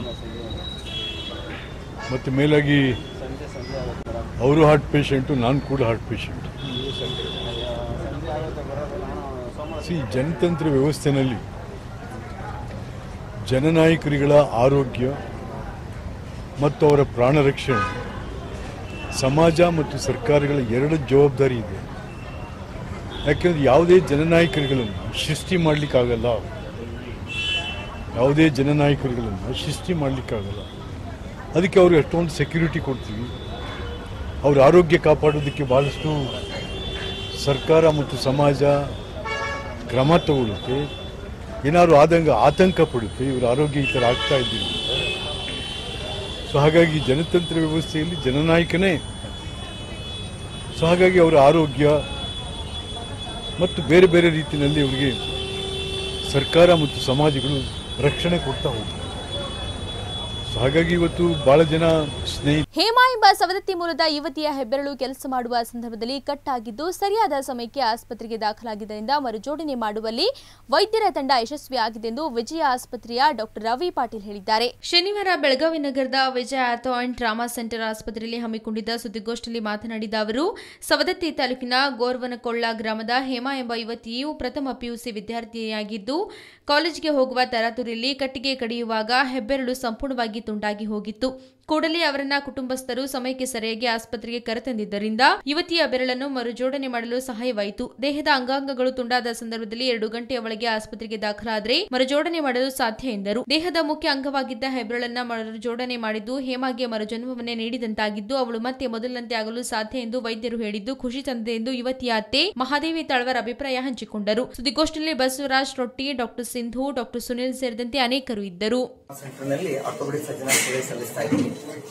Speaker 13: ಮತ್ತು ಮೇಲಾಗಿ ಅವರು ಹಾರ್ಟ್ ಪೇಷಂಟು ನಾನು ಕೂಡ ಹಾರ್ಟ್ ಪೇಷಂಟ್ ಸಿ ಜನತಂತ್ರ ವ್ಯವಸ್ಥೆನಲ್ಲಿ ಜನನಾಯಕರುಗಳ ಆರೋಗ್ಯ ಮತ್ತು ಅವರ ಪ್ರಾಣ ರಕ್ಷಣೆ ಸಮಾಜ ಮತ್ತು ಸರ್ಕಾರಗಳ ಎರಡು ಜವಾಬ್ದಾರಿ ಇದೆ ಯಾಕೆಂದ್ರೆ ಯಾವುದೇ ಜನನಾಯಕರುಗಳನ್ನು ಸೃಷ್ಟಿ ಮಾಡಲಿಕ್ಕಾಗಲ್ಲ ಯಾವುದೇ ಜನನಾಯಕರುಗಳನ್ನು ಸೃಷ್ಟಿ ಮಾಡಲಿಕ್ಕಾಗಲ್ಲ ಅದಕ್ಕೆ ಅವ್ರಿಗೆ ಅಷ್ಟೊಂದು ಸೆಕ್ಯೂರಿಟಿ ಕೊಡ್ತೀವಿ ಅವ್ರ ಆರೋಗ್ಯ ಕಾಪಾಡೋದಕ್ಕೆ ಭಾಳಷ್ಟು ಸರ್ಕಾರ ಮತ್ತು ಸಮಾಜ ಕ್ರಮ ತಗೊಳ್ಳುತ್ತೆ ಏನಾದ್ರು ಆದಂಗ ಆತಂಕ ಪಡುತ್ತೆ ಇವ್ರ ಆರೋಗ್ಯ ಈ ಥರ ಆಗ್ತಾ ಇದ್ದೀವಿ ಸೊ ಹಾಗಾಗಿ ಜನತಂತ್ರ ವ್ಯವಸ್ಥೆಯಲ್ಲಿ ಜನನಾಯಕನೇ ಸೊ ಹಾಗಾಗಿ ಅವರ ಆರೋಗ್ಯ ಮತ್ತು ಬೇರೆ ಬೇರೆ ರೀತಿಯಲ್ಲಿ ಅವರಿಗೆ ಸರ್ಕಾರ ಮತ್ತು ಸಮಾಜಗಳು ರಕ್ಷಣೆ ಕೊಡ್ತಾ ಹೋಗ್ತಾರೆ ಸೊ ಹಾಗಾಗಿ ಇವತ್ತು ಬಹಳ ಜನ ಸ್ನೇಹಿತ
Speaker 1: ಹೇಮಾ ಎಂಬ ಸವದತ್ತಿ ಮೂಲದ ಯುವತಿಯ ಹೆಬ್ಬೆರಳು ಕೆಲಸ ಮಾಡುವ ಸಂದರ್ಭದಲ್ಲಿ ಕಟ್ ಆಗಿದ್ದು ಸರಿಯಾದ ಸಮಯಕ್ಕೆ ಆಸ್ಪತ್ರೆಗೆ ದಾಖಲಾಗಿದ್ದರಿಂದ ಮರುಜೋಡಣೆ ಮಾಡುವಲ್ಲಿ ವೈದ್ಯರ ತಂಡ ಯಶಸ್ವಿಯಾಗಿದೆ ಎಂದು ವಿಜಯ ಆಸ್ಪತ್ರೆಯ ಡಾಕ್ಟರ್ ರವಿ ಪಾಟೀಲ್ ಹೇಳಿದ್ದಾರೆ ಶನಿವಾರ ಬೆಳಗಾವಿ ನಗರದ Vijaya ortho and trauma centre ಆಸ್ಪತ್ರೆಯಲ್ಲಿ ಹಮ್ಮಿಕೊಂಡಿದ್ದ ಸುದ್ದಿಗೋಷ್ಠಿಯಲ್ಲಿ ಮಾತನಾಡಿದ ಅವರು ಸವದತ್ತಿ ತಾಲೂಕಿನ ಗೋರ್ವನಕೊಳ್ಳ ಗ್ರಾಮದ ಹೇಮಾ ಎಂಬ ಯುವತಿಯು ಪ್ರಥಮ ಪಿಯುಸಿ ವಿದ್ಯಾರ್ಥಿಯಾಗಿದ್ದು ಕಾಲೇಜಿಗೆ ಹೋಗುವ ತರಾತುರಿಯಲ್ಲಿ ಕಟ್ಟಿಗೆ ಕಡಿಯುವಾಗ ಹೆಬ್ಬೆರಳು ಸಂಪೂರ್ಣವಾಗಿ ತುಂಡಾಗಿ ಹೋಗಿತ್ತು ಕೂಡಲೇ ಅವರನ್ನ ಕುಟುಂಬಸ್ಥರು ಸಮಯಕ್ಕೆ ಸರಿಯಾಗಿ ಆಸ್ಪತ್ರೆಗೆ ಕರೆತಂದಿದ್ದರಿಂದ ಯುವತಿಯ ಬೆರಳನ್ನು ಮರುಜೋಡಣೆ ಮಾಡಲು ಸಹಾಯವಾಯಿತು ದೇಹದ ಅಂಗಾಂಗಗಳು ತುಂಡಾದ ಸಂದರ್ಭದಲ್ಲಿ ಎರಡು ಗಂಟೆಯ ಒಳಗೆ ಆಸ್ಪತ್ರೆಗೆ ದಾಖಲಾದರೆ ಮರುಜೋಡಣೆ ಮಾಡಲು ಸಾಧ್ಯ ಎಂದರು ದೇಹದ ಮುಖ್ಯ ಅಂಗವಾಗಿದ್ದ ಹೆಬ್ಬೆರಳನ್ನ ಮರುಜೋಡಣೆ ಮಾಡಿದ್ದು ಹೇಮಾಗೆ ಮರುಜನ್ಮವನ್ನೇ ನೀಡಿದಂತಾಗಿದ್ದು ಅವಳು ಮತ್ತೆ ಮೊದಲಿನಂತೆ ಆಗಲು ಸಾಧ್ಯ ಎಂದು ವೈದ್ಯರು ಹೇಳಿದ್ದು ಖುಷಿ ತಂದಿದೆ ಎಂದು ಯುವತಿಯ ಅತ್ತೆ ಮಹಾದೇವಿ ತಾಳ್ವರ್ ಅಭಿಪ್ರಾಯ ಹಂಚಿಕೊಂಡರು ಸುದ್ದಿಗೋಷ್ಠಿಯಲ್ಲಿ ಬಸವರಾಜ್ ರೊಟ್ಟಿ ಡಾಕ್ಟರ್ ಸಿಂಧು ಡಾಕ್ಟರ್ ಸುನಿಲ್ ಸೇರಿದಂತೆ ಅನೇಕರು ಇದ್ದರು
Speaker 14: ಸೆಂಟರ್ನಲ್ಲಿ ಆರ್ಥೋಪೆಡಿಕ್ ಸರ್ಜನ್ ಸೇವೆ ಸಲ್ಲಿಸ್ತಾ ಇದ್ದೀನಿ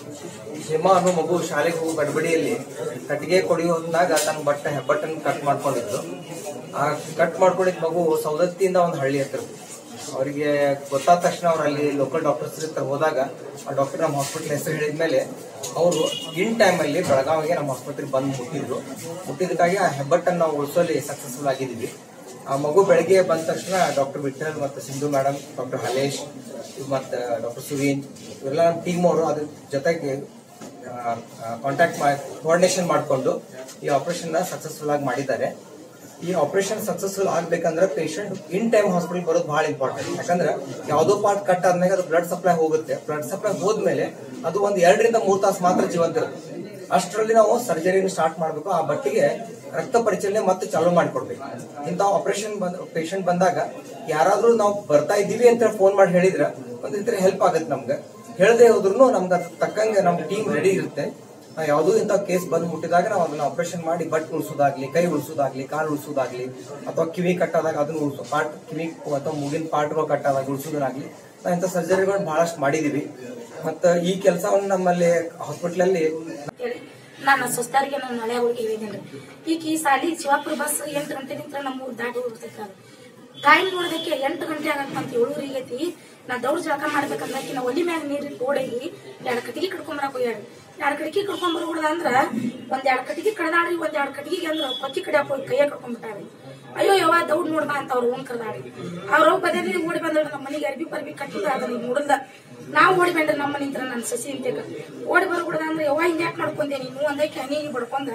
Speaker 14: ಹೇಮಾ ಅನ್ನೋ ಮಗು ಶಾಲೆಗೆ ಹೋಗೋ ಗಡ್ಬಡಿಯಲ್ಲಿ ಕಟ್ಟಿಗೆ ಕೊಡಿಯೋದ್ನಾಗ ತನ್ನ ಬಟ್ಟೆ ಹೆಬ್ಬಟ್ಟನ್ನು ಕಟ್ ಮಾಡ್ಕೊಂಡಿದ್ದು ಆ ಕಟ್ ಮಾಡ್ಕೊಂಡಿದ್ದ ಮಗು ಸೌದತ್ತಿಯಿಂದ ಒಂದು ಹಳ್ಳಿ ಹತ್ರ ಅವರಿಗೆ ಗೊತ್ತಾದ ತಕ್ಷಣ ಅವ್ರು ಅಲ್ಲಿ ಲೋಕಲ್ ಡಾಕ್ಟರ್ಸ್ ಹತ್ರ ಹೋದಾಗ ಆ ಡಾಕ್ಟರ್ ನಮ್ಮ ಹಾಸ್ಪಿಟಲ್ ಹೆಸರು ಹೇಳಿದ್ಮೇಲೆ ಅವರು ಇನ್ ಟೈಮಲ್ಲಿ ಬೆಳಗಾವಿಗೆ ನಮ್ಮ ಹಾಸ್ಪಿಟಲ್ ಬಂದು ಮುಟ್ಟಿದ್ರು ಮುಟ್ಟಿದಕ್ಕಾಗಿ ಆ ಹೆಬ್ಬಟ್ಟನ್ನು ನಾವು ಉಳಿಸೋಲ್ಲಿ ಸಕ್ಸಸ್ಫುಲ್ ಆಗಿದ್ದೀವಿ ಆ ಮಗು ಬೆಳಗ್ಗೆ ಬಂದ ತಕ್ಷಣ ಡಾಕ್ಟರ್ ವಿಠಲ್ ಮತ್ತು ಸಿಂಧು ಮೇಡಮ್ ಡಾಕ್ಟರ್ ಹಲೇಶ್ ಮತ್ತು ಡಾಕ್ಟರ್ ಸುವೀನ್ ಇವರೆಲ್ಲ ನಮ್ಮ ಟೀಮ್ ಅವರು ಅದ್ರ ಜೊತೆಗೆ ಕಾಂಟ್ಯಾಕ್ಟ್ ಮಾಡಿ ಕೋಆರ್ಡಿನೇಷನ್ ಮಾಡಿಕೊಂಡು ಈ ಆಪರೇಷನ್ ಸಕ್ಸಸ್ಫುಲ್ ಆಗಿ ಮಾಡಿದ್ದಾರೆ ಈ ಆಪರೇಷನ್ ಸಕ್ಸಸ್ಫುಲ್ ಆಗ್ಬೇಕಂದ್ರೆ ಪೇಷಂಟ್ ಇನ್ ಟೈಮ್ ಹಾಸ್ಪಿಟಲ್ ಬರೋದು ಬಹಳ ಇಂಪಾರ್ಟೆಂಟ್ ಯಾಕಂದ್ರೆ ಯಾವುದೋ ಪಾರ್ಟ್ ಕಟ್ ಆದ್ಮೇಲೆ ಅದು ಬ್ಲಡ್ ಸಪ್ಲೈ ಹೋಗುತ್ತೆ ಬ್ಲಡ್ ಸಪ್ಲೈ ಹೋದ್ಮೇಲೆ ಅದು ಒಂದು ಎರಡರಿಂದ ಮೂರು ತಾಸು ಮಾತ್ರ ಜೀವಂತ ಇರುತ್ತೆ ಅಷ್ಟರಲ್ಲಿ ನಾವು ಸರ್ಜರಿನ ಸ್ಟಾರ್ಟ್ ಮಾಡಬೇಕು ಆ ಬಟ್ಟಿಗೆ ರಕ್ತ ಪರಿಚಲನೆ ಮತ್ತೆ ಚಾಲೂ ಮಾಡಿಕೊಡ್ಬೇಕು ಇಂಥ ಆಪರೇಷನ್ ಬಂದ್ ಪೇಷಂಟ್ ಬಂದಾಗ ಯಾರಾದ್ರೂ ನಾವು ಬರ್ತಾ ಇದ್ದೀವಿ ಅಂತ ಫೋನ್ ಮಾಡಿ ಹೇಳಿದ್ರೆ ಒಂದ್ ರೀತಿ ಹೆಲ್ಪ್ ಆಗುತ್ತೆ ನಮ್ಗೆ ಹೇಳದೆ ಹೋದ್ರು ನಮ್ಗೆ ಅದ್ ತಕ್ಕಂಗೆ ನಮ್ಮ ಟೀಮ್ ರೆಡಿ ಇರುತ್ತೆ ನಾವು ಯಾವುದೋ ಇಂಥ ಕೇಸ್ ಬಂದು ಮುಟ್ಟಿದಾಗ ನಾವು ಅದನ್ನ ಆಪರೇಷನ್ ಮಾಡಿ ಬಟ್ ಉಳಿಸೋದಾಗ್ಲಿ ಕೈ ಉಳಿಸೋದಾಗ್ಲಿ ಕಾಲು ಉಳಿಸೋದಾಗ್ಲಿ ಅಥವಾ ಕಿವಿ ಕಟ್ಟಾದಾಗ ಅದನ್ನ ಉಳಿಸೋ ಪಾರ್ಟ್ ಕಿವಿ ಅಥವಾ ಮೂಗಿನ ಪಾರ್ಟ್ಗಳು ಕಟ್ಟಾದಾಗ ಉಳಿಸೋದಾಗ್ಲಿ ನಾವು ಇಂಥ ಸರ್ಜರಿಗಳು ಬಹಳಷ್ಟು ಮಾಡಿದೀವಿ ಮತ್ತು ಈ ಕೆಲಸವನ್ನು ನಮ್ಮಲ್ಲಿ ಹಾಸ್ಪಿಟ್ಲಲ್ಲಿ
Speaker 15: ನಾನು ಸುಸ್ತಾರಿಗೆ ನಾನು ಮಳೆ ಹೋಗಿ ಹೇಳಿದ್ದೇನೆ ಈಗ ಈ ಸಾಲಿ ಶಿವಾಪುರ ಬಸ್ ಎಂಟು ಗಂಟೆ ನಿಂತ್ರ ನಮ್ಮ ಊರ್ ದಾಟಿ ಹೋಗ್ತಿರ್ತಾರ ಟೈಮ್ ನೋಡೋದಕ್ಕೆ ಎಂಟು ಗಂಟೆ ಆಗತ್ತಂತ ಏಳುವರೆಗೆ ಐತಿ ನಾ ದೌಡ್ ಜಳಕ ಮಾಡ್ಬೇಕಂದ್ರೆ ನಾ ಒಲಿ ಮ್ಯಾಗ ನೀರು ಓಡೋಗಿ ಎರಡು ಕಟ್ಟಿಗೆ ಕಡ್ಕೊಂಬರಕ್ ಹೋಗ್ಯಾಡ ಎರಡು ಕಟ್ಟಿಗೆ ಕಡ್ಕೊಂಬರ್ಬಿಡ್ದ ಅಂದ್ರ ಒಂದ್ ಎರಡು ಕಟ್ಟಿಗೆ ಕಡ್ದಾಡ್ರಿ ಒಂದ್ ಎರಡು ಕಟ್ಟಿಗೆ ಅಂದ್ರ ಕೊಕ್ಕಿ ಕಡಿಯಾಕ ಹೋಗಿ ಕೈಯಾಗ ಕಡ್ಕೊಂಡ್ಬಿಟ್ಟಾರಿ ಅಯ್ಯೋ ಯವ್ವ ದೌಡ್ ನೋಡ್ಬಾ ಅಂತ ಅವ್ರು ಓನ್ ಕರ್ದಾಡಿ ಅವ್ರು ಬದೇ ಓಡಿ ಬಂದ್ರೆ ನಮ್ಮ ಮನೆಗೆ ಅರ್ಬಿ ಪರ್ಬಿ ಕಟ್ಟಿದ ಅದನ್ನ ನೋಡಲ್ದ ನಾವು ಓಡಿ ಬಂದ್ರೆ ನಮ್ಮ ನಿಂತ್ರ ನನ್ನ ಸಸಿ ಅಂತೆಗ ಓಡಿ ಬರ್ಬಿಡ್ದ ಅಂದ್ರೆ ಯವ್ವ ಹಿಂಗ್ ಯಾಕೆ ಮಾಡ್ಕೊಂಡೆ ನೀನು ಒಂದೈಕೆ ಹನಿ ಬಡ್ಕೊಂಡ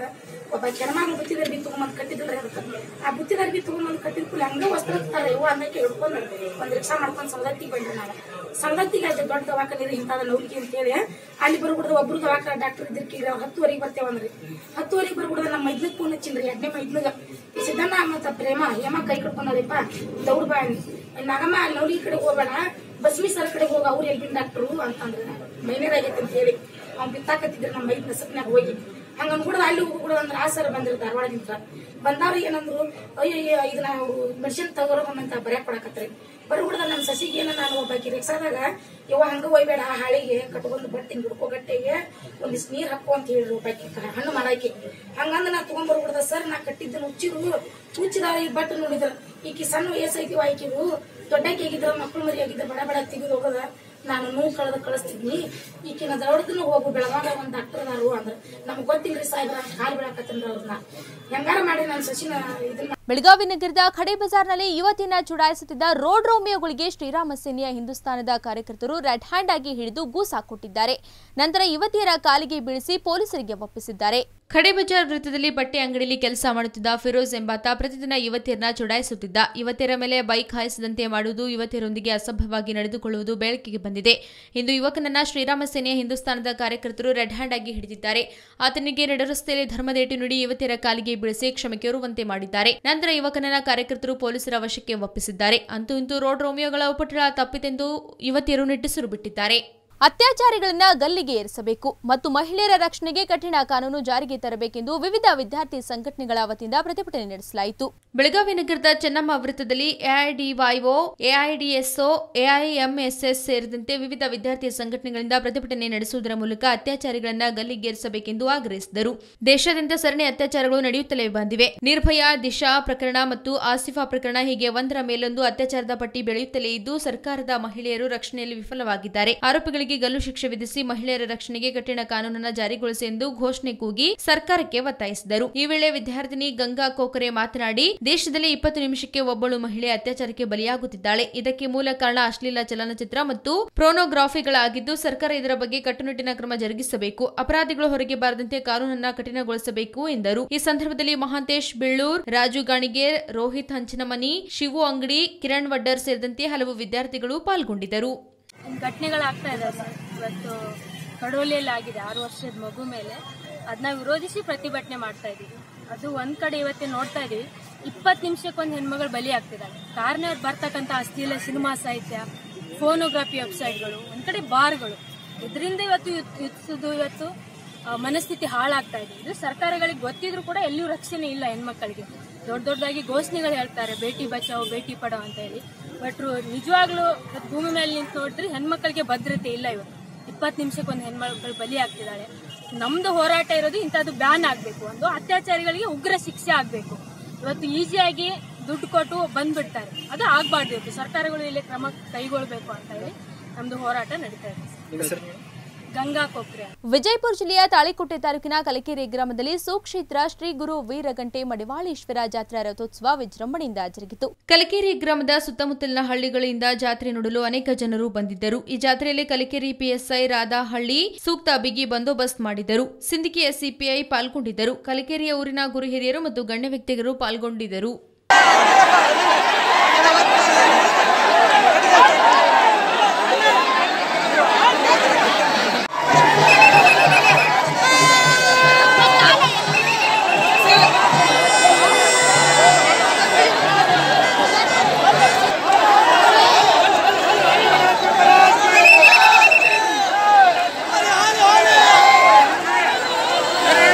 Speaker 15: ಒಬ್ಬ ಕೆರಮಾಗ ಬುತ್ತಿದ ಅರ್ಬಿ ತಗೊಂಬಂದ್ ಕಟ್ಟಿದ್ರೆ ಅದಕ್ಕೆ ಆ ಬುತ್ತಿದ ಅರ್ಬಿ ತಗೊಂಬಂದ್ ಕಟ್ಟಿದ ಕೂಡಲೇ ಹಂಗ ವಸ್ತ್ರ ಇರ್ತಾರೆ ಇವ ಅನ್ನಕ್ಕೆ ಹಿಡ್ಕೊಂಡು ಒಂದ್ ರಿಕ್ಷಾ ಮಾಡ್ಕೊಂಡು ಸವದತ್ತಿಗೆ ಬಂದ್ರಿ ನಾವು ಸವದತ್ತಿಗೆ ಅದು ದೊಡ್ಡ ದವಾಖಾನೆ ಇಂತಾದ ನೌಲಿಕೆ ಅಂತ ಹೇಳಿ ಅಲ್ಲಿ ಬರ್ಬಿಡ್ದು ಒಬ್ರು ದವಾಖಾನೆ ಡಾಕ್ಟರ್ ಇದ್ರಕ್ಕಿಲ್ಲ ಅವ್ರು ಹತ್ತುವರೆಗೆ ಬರ್ತೇವಂದ್ರಿ ಹತ್ತುವರೆಗೆ ಬರ್ಬಿಡ್ದ ನಮ್ಮ ಮೈದ್ಲಕ್ ಫೋನ್ ಹಚ್ಚಿನ್ರಿ ಎರಡನೇ ಮೈದ್ಲಗ ಸಿದ್ದಣ್ಣ ಮತ್ತ ಪ್ರೇಮ ಹೇಮ ಕೈ ಕಟ್ಕೊಂಡಾರಿಪ್ಪ ದೌಡ್ ಬಾ ಅಂದ್. ನಾಗಮ್ಮ ಅಲ್ಲಿ ನೌಲಿ ಕಡೆ ಹೋಗ್ಬೇಡ ಬಸ್ಮಿ ಸರ್ ಕಡೆ ಹೋಗ ಅವ್ರು ಎಲ್ಬಿನ್ ಡಾಕ್ಟ್ರು ಅಂತಂದ್ರೆ ಮೈನೇರ್ ಆಗೈತೆ ಅಂತ ಹೇಳಿ ಅವ್ನ್ ಬಿತ್ತಾಕತ್ತಿದ್ರು ನಮ್ಮ ಮೈದ್ ನಸಕ್ನಾಗ ಹೋಗಿ ಹಂಗ ಅನ್ಬಿಡ್ದ ಅಲ್ಲಿ ಹೋಗ್ಬಿಡ ಅಂದ್ರೆ ಆ ಸರ್ ಬಂದ್ರು ಧಾರವಾಡದಿಂದ ಬಂದವ್ರು ಏನಂದ್ರು ಅಯ್ಯೋ ಇದು ನಾವು ಮೆಡಿಸಿನ್ ತಗೋರೋ ಅಂತ ಬರ್ಯಾಕ್ ಕೊಡಕತ್ರಿ ಬರ್ಬಿಡ್ದ ನಮ್ಮ ಸಸಿಗೆ ಏನ ನಾನು ಒಬ್ಬಾಕಿ ರಿಕ್ಷಾದಾಗ ಇವ ಹಂಗ ಒಯ್ಬೇಡ ಆ ಹಾಳಿಗೆ ಕಟ್ಕೊಂಡು ಬರ್ತೀನಿ ಬಿಡ್ಕೋ ಗಟ್ಟೆಗೆ ಒಂದಿಷ್ಟು ನೀರ್ ಹಾಕು ಅಂತ ಹೇಳಿದ್ರು ಒಬ್ಬಾಕಿ ಕ- ಹಣ್ಣು ಮಾಡಾಕಿ ಹಂಗಂದ ನಾ ತಗೊಂಡ್ ಬರ್ಬಿಡ್ದ ಸರ್ ನಾ ಕಟ್ಟಿದ್ದನ ಹುಚ್ಚಿರು ಹುಚ್ಚಿದ ಈ ಬಟ್ ನೋಡಿದ್ರ ಈಕಿ ಸಣ್ಣ ವಯಸ್ಸೈತಿ ಆಯ್ಕಿರು ದೊಡ್ಡಕ್ಕೆ ಆಗಿದ್ರ ಮಕ್ಕಳು ಮರಿ ಆಗಿದ್ರ ಬಡ ಬಡ ತೆಗೆದು ಹೋಗದ ನಾನು ನೋವು ಕಳೆದ ಕಳಿಸ್ತಿದ್ನಿ ಈಕಿನ ದೌಡದನು ಹೋಗು ಬೆಳಗಾಗ ಒಂದ್ ಡಾಕ್ಟರ್ ಅದಾರು ಅಂದ್ರ ನಮ್ಗ್ ಗೊತ್ತಿಲ್ರಿ ಸಾಹೇಬ್ರ ಕಾಲ್ ಬೀಳಾಕತ್ತನ್ರಿ ಅವ್ರನ್ನ ಹೆಂಗಾರ ಮಾಡಿ ನನ್ನ ಸಸಿನ ಇದನ್ನ
Speaker 1: ಬೆಳಗಾವಿ ನಗರದ ಖಡೆ ಬಜಾರ್ನಲ್ಲಿ ಯುವತಿಯನ್ನ ಚುಡಾಯಿಸುತ್ತಿದ್ದ ರೋಡ್ ರೋಮಿಯೋಗಳಿಗೆ ಶ್ರೀರಾಮ ಸೇನೆಯ ಹಿಂದೂಸ್ತಾನದ ಕಾರ್ಯಕರ್ತರು ರೆಡ್ ಹ್ಯಾಂಡ್ ಆಗಿ ಹಿಡಿದು ಗೂಸ್ ಹಾಕೊಟ್ಟಿದ್ದಾರೆ ನಂತರ ಯುವತಿಯರ ಕಾಲಿಗೆ ಬೀಳಿಸಿ ಪೊಲೀಸರಿಗೆ ಒಪ್ಪಿಸಿದ್ದಾರೆ ಖಡೆ ಬಜಾರ್ ವೃತ್ತದಲ್ಲಿ ಬಟ್ಟೆ ಅಂಗಡಿಯಲ್ಲಿ ಕೆಲಸ ಮಾಡುತ್ತಿದ್ದ ಫಿರೋಜ್ ಎಂಬಾತ ಪ್ರತಿದಿನ ಯುವತಿಯರನ್ನ ಚುಡಾಯಿಸುತ್ತಿದ್ದ ಯುವತಿಯರ ಮೇಲೆ ಬೈಕ್ ಹಾಯಿಸದಂತೆ ಮಾಡುವುದು ಯುವತಿಯರೊಂದಿಗೆ ಅಸಭ್ಯವಾಗಿ ನಡೆದುಕೊಳ್ಳುವುದು ಬೆಳಕಿಗೆ ಬಂದಿದೆ ಇಂದು ಯುವಕನನ್ನ ಶ್ರೀರಾಮ ಸೇನೆಯ ಹಿಂದೂಸ್ತಾನದ ಕಾರ್ಯಕರ್ತರು ರೆಡ್ ಹ್ಯಾಂಡ್ ಆಗಿ ಹಿಡಿದಿದ್ದಾರೆ ಆತನಿಗೆ ನಡುರಸ್ತೆಯಲ್ಲಿ ಧರ್ಮದೇಟು ನೀಡಿ ಯುವತಿಯರ ಕಾಲಿಗೆ ಬೀಳಿಸಿ ಕ್ಷಮೆ ಕೋರುವಂತೆ ಮಾಡಿದ್ದಾರೆ ನಂತರ ಯುವಕನನ್ನ ಕಾರ್ಯಕರ್ತರು ಪೊಲೀಸರ ವಶಕ್ಕೆ ಒಪ್ಪಿಸಿದ್ದಾರೆ ಅಂತೂ ಇಂತೂ ರೋಡ್ ರೋಮಿಯೋಗಳ ಉಪಟಳ ತಪ್ಪಿತೆಂದು ಯುವತಿಯರು ನಿಟ್ಟುಸಿರು ಬಿಟ್ಟಿದ್ದಾರೆ ಅತ್ಯಾಚಾರಿಗಳನ್ನ ಗಲ್ಲಿಗೆ ಏರಿಸಬೇಕು ಮತ್ತು ಮಹಿಳೆಯರ ರಕ್ಷಣೆಗೆ ಕಠಿಣ ಕಾನೂನು ಜಾರಿಗೆ ತರಬೇಕೆಂದು ವಿವಿಧ ವಿದ್ಯಾರ್ಥಿ ಸಂಘಟನೆಗಳ ವತಿಯಿಂದ ಪ್ರತಿಭಟನೆ ನಡೆಸಲಾಯಿತು ಬೆಳಗಾವಿ ನಗರದ ಚೆನ್ನಮ್ಮ ವೃತ್ತದಲ್ಲಿ ಎಐಡಿವೈಒ ಎಐಡಿಎಸ್ಒ ಎಐಎಂಎಸ್ಎಸ್ ಸೇರಿದಂತೆ ವಿವಿಧ ವಿದ್ಯಾರ್ಥಿ ಸಂಘಟನೆಗಳಿಂದ ಪ್ರತಿಭಟನೆ ನಡೆಸುವುದರ ಮೂಲಕ ಅತ್ಯಾಚಾರಿಗಳನ್ನ ಗಲ್ಲಿಗೇರಿಸಬೇಕೆಂದು ಆಗ್ರಹಿಸಿದರು ದೇಶಾದ್ಯಂತ ಸರಣಿ ಅತ್ಯಾಚಾರಗಳು ನಡೆಯುತ್ತಲೇ ಬಂದಿವೆ ನಿರ್ಭಯ ದಿಶಾ ಪ್ರಕರಣ ಮತ್ತು ಆಸಿಫಾ ಪ್ರಕರಣ ಹೀಗೆ ಒಂದರ ಮೇಲೊಂದು ಅತ್ಯಾಚಾರದ ಪಟ್ಟಿ ಬೆಳೆಯುತ್ತಲೇ ಇದ್ದು ಸರ್ಕಾರದ ಮಹಿಳೆಯರು ರಕ್ಷಣೆಯಲ್ಲಿ ವಿಫಲವಾಗಿದ್ದಾರೆ ಆರೋಪಿಗಳಿಗೆ ಗಲ್ಲು ಶಿಕ್ಷೆ ವಿಧಿಸಿ ಮಹಿಳೆಯರ ರಕ್ಷಣೆಗೆ ಕಠಿಣ ಕಾನೂನನ್ನ ಜಾರಿಗೊಳಿಸಿ ಎಂದು ಘೋಷಣೆ ಕೂಗಿ ಸರ್ಕಾರಕ್ಕೆ ಒತ್ತಾಯಿಸಿದರು ಈ ವೇಳೆ ವಿದ್ಯಾರ್ಥಿನಿ ಗಂಗಾ ಕೋಕರೆ ಮಾತನಾಡಿ ದೇಶದಲ್ಲಿ ಇಪ್ಪತ್ತು ನಿಮಿಷಕ್ಕೆ ಒಬ್ಬಳು ಮಹಿಳೆ ಅತ್ಯಾಚಾರಕ್ಕೆ ಬಲಿಯಾಗುತ್ತಿದ್ದಾಳೆ ಇದಕ್ಕೆ ಮೂಲ ಕಾರಣ ಅಶ್ಲೀಲ ಚಲನಚಿತ್ರ ಮತ್ತು ಪ್ರೋನೋಗ್ರಾಫಿಗಳಾಗಿದ್ದು ಸರ್ಕಾರ ಇದರ ಬಗ್ಗೆ ಕಟ್ಟುನಿಟ್ಟಿನ ಕ್ರಮ ಜರುಗಿಸಬೇಕು ಅಪರಾಧಿಗಳು ಹೊರಗೆ ಬಾರದಂತೆ ಕಾನೂನನ್ನ ಕಠಿಣಗೊಳಿಸಬೇಕು ಎಂದರು ಈ ಸಂದರ್ಭದಲ್ಲಿ ಮಹಾಂತೇಶ್ ಬೆಳ್ಳೂರ್ ರಾಜು ಗಾಣಿಗೇರ್ ರೋಹಿತ್ ಹಂಚನಮನಿ ಶಿವು ಅಂಗಡಿ ಕಿರಣ್ ವಡ್ಡರ್ ಸೇರಿದಂತೆ ಹಲವು ವಿದ್ಯಾರ್ಥಿಗಳು ಪಾಲ್ಗೊಂಡಿದ್ದರು
Speaker 16: ಘಟನೆಗಳಾಗ್ತಾ ಇದೆ ಸರ್ ಇವತ್ತು ಕಡೋಲಿಯಲ್ಲಿ ಆಗಿದೆ ಆರು ವರ್ಷದ ಮಗು ಮೇಲೆ ಅದನ್ನ ವಿರೋಧಿಸಿ ಪ್ರತಿಭಟನೆ ಮಾಡ್ತಾ ಇದ್ದೀವಿ ಅದು ಒಂದ್ ಕಡೆ ಇವತ್ತು ನೋಡ್ತಾ ಇದೀವಿ ಇಪ್ಪತ್ತು ನಿಮಿಷಕ್ಕೆ ಒಂದು ಹೆಣ್ಮಗಳು ಬಲಿ ಆಗ್ತಿದ್ದಾಳೆ ಕಾರಣ ಅವ್ರು ಬರ್ತಕ್ಕಂಥ ಅಶ್ಲೀಲ ಸಿನಿಮಾ ಸಾಹಿತ್ಯ ಫೋನೋಗ್ರಫಿ ವೆಬ್ಸೈಟ್ಗಳು ಒಂದ್ ಕಡೆ ಬಾರ್ಗಳು ಇದರಿಂದ ಇವತ್ತು ಯುತ್- ಯುತ್ಸದು ಇವತ್ತು ಆ, ಮನಸ್ಥಿತಿ ಹಾಳಾಗ್ತಾ ಇದೆ ಇದು ಸರ್ಕಾರಗಳಿಗೆ ಗೊತ್ತಿದ್ರು ಕೂಡ ಎಲ್ಲಿಯೂ ರಕ್ಷಣೆ ಇಲ್ಲ ಹೆಣ್ಮಕ್ಕಳಿಗೆ ದೊಡ್ಡ ದೊಡ್ಡದಾಗಿ ಘೋಷಣೆಗಳು ಹೇಳ್ತಾರೆ ಬೇಟಿ ಬಚಾವ್ ಬೇಟಿ ಪಡಾವ್ ಅಂತ ಹೇಳಿ ಬಟ್ ನಿಜವಾಗ್ಲೂ ಇವತ್ತು ಭೂಮಿ ಮೇಲೆ ನಿಂತು ನೋಡಿದ್ರೆ ಹೆಣ್ಮಕ್ಳಿಗೆ ಭದ್ರತೆ ಇಲ್ಲ ಇವತ್ತು ಇಪ್ಪತ್ತು ನಿಮಿಷಕ್ಕೆ ಒಂದು ಹೆಣ್ಮಕ್ಳು ಬಲಿ ಆಗ್ತಿದ್ದಾಳೆ ನಮ್ದು ಹೋರಾಟ ಇರೋದು ಇಂಥದ್ದು ಬ್ಯಾನ್ ಆಗಬೇಕು ಒಂದು ಅತ್ಯಾಚಾರಿಗಳಿಗೆ ಉಗ್ರ ಶಿಕ್ಷೆ ಆಗಬೇಕು ಇವತ್ತು ಈಸಿಯಾಗಿ ದುಡ್ಡು ಕೊಟ್ಟು ಬಂದ್ಬಿಡ್ತಾರೆ ಅದು ಆಗ್ಬಾರ್ದು ಇವತ್ತು ಸರ್ಕಾರಗಳು ಇಲ್ಲಿ ಕ್ರಮ ಕೈಗೊಳ್ಬೇಕು ಅಂತ ಹೇಳಿ ನಮ್ದು ಹೋರಾಟ ನಡೀತಾ ಇದೆ ಗಂಗಾ ಕೊಕ್ರೆ
Speaker 1: ವಿಜಯಪುರ ಜಿಲ್ಲೆಯ ತಾಳಿಕೋಟೆ ತಾಲೂಕಿನ ಕಲಕೆರೆ ಗ್ರಾಮದಲ್ಲಿ ಸುಕ್ಷೇತ್ರ ಶ್ರೀ ಗುರು ವೀರಗಂಟೆ ಮಡಿವಾಳೇಶ್ವರ ಜಾತ್ರಾ ರಥೋತ್ಸವ ವಿಜೃಂಭಣೆಯಿಂದ ಜರುಗಿತು ಕಲಕೆರೆ ಗ್ರಾಮದ ಸುತ್ತಮುತ್ತಲಿನ ಹಳ್ಳಿಗಳಿಂದ ಜಾತ್ರೆ ನೋಡಲು ಅನೇಕ ಜನರು ಬಂದಿದ್ದರು ಈ ಜಾತ್ರೆಯಲ್ಲಿ ಕಲಕೆರೆ ಪಿಎಸ್ಐ ರಾಧಾಹಳ್ಳಿ ಸೂಕ್ತ ಬಿಗಿ ಬಂದೋಬಸ್ತ್ ಮಾಡಿದ್ದರು ಸಿಂದಗಿಯ ಸಿಪಿಐ ಪಾಲ್ಗೊಂಡಿದ್ದರು ಕಲಕೆರೆಯ ಊರಿನ ಗುರು ಹಿರಿಯರು ಮತ್ತು ಗಣ್ಯ ವ್ಯಕ್ತಿಗಳು ಪಾಲ್ಗೊಂಡಿದ್ದರು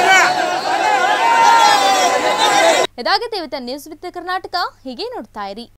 Speaker 1: ಇದಾಗಿದೆ ಇವತ್ತಿನ ನ್ಯೂಸ್ ವಿತ್ ಕರ್ನಾಟಕ ಹೀಗೆ ನೋಡ್ತಾ ಇರಿ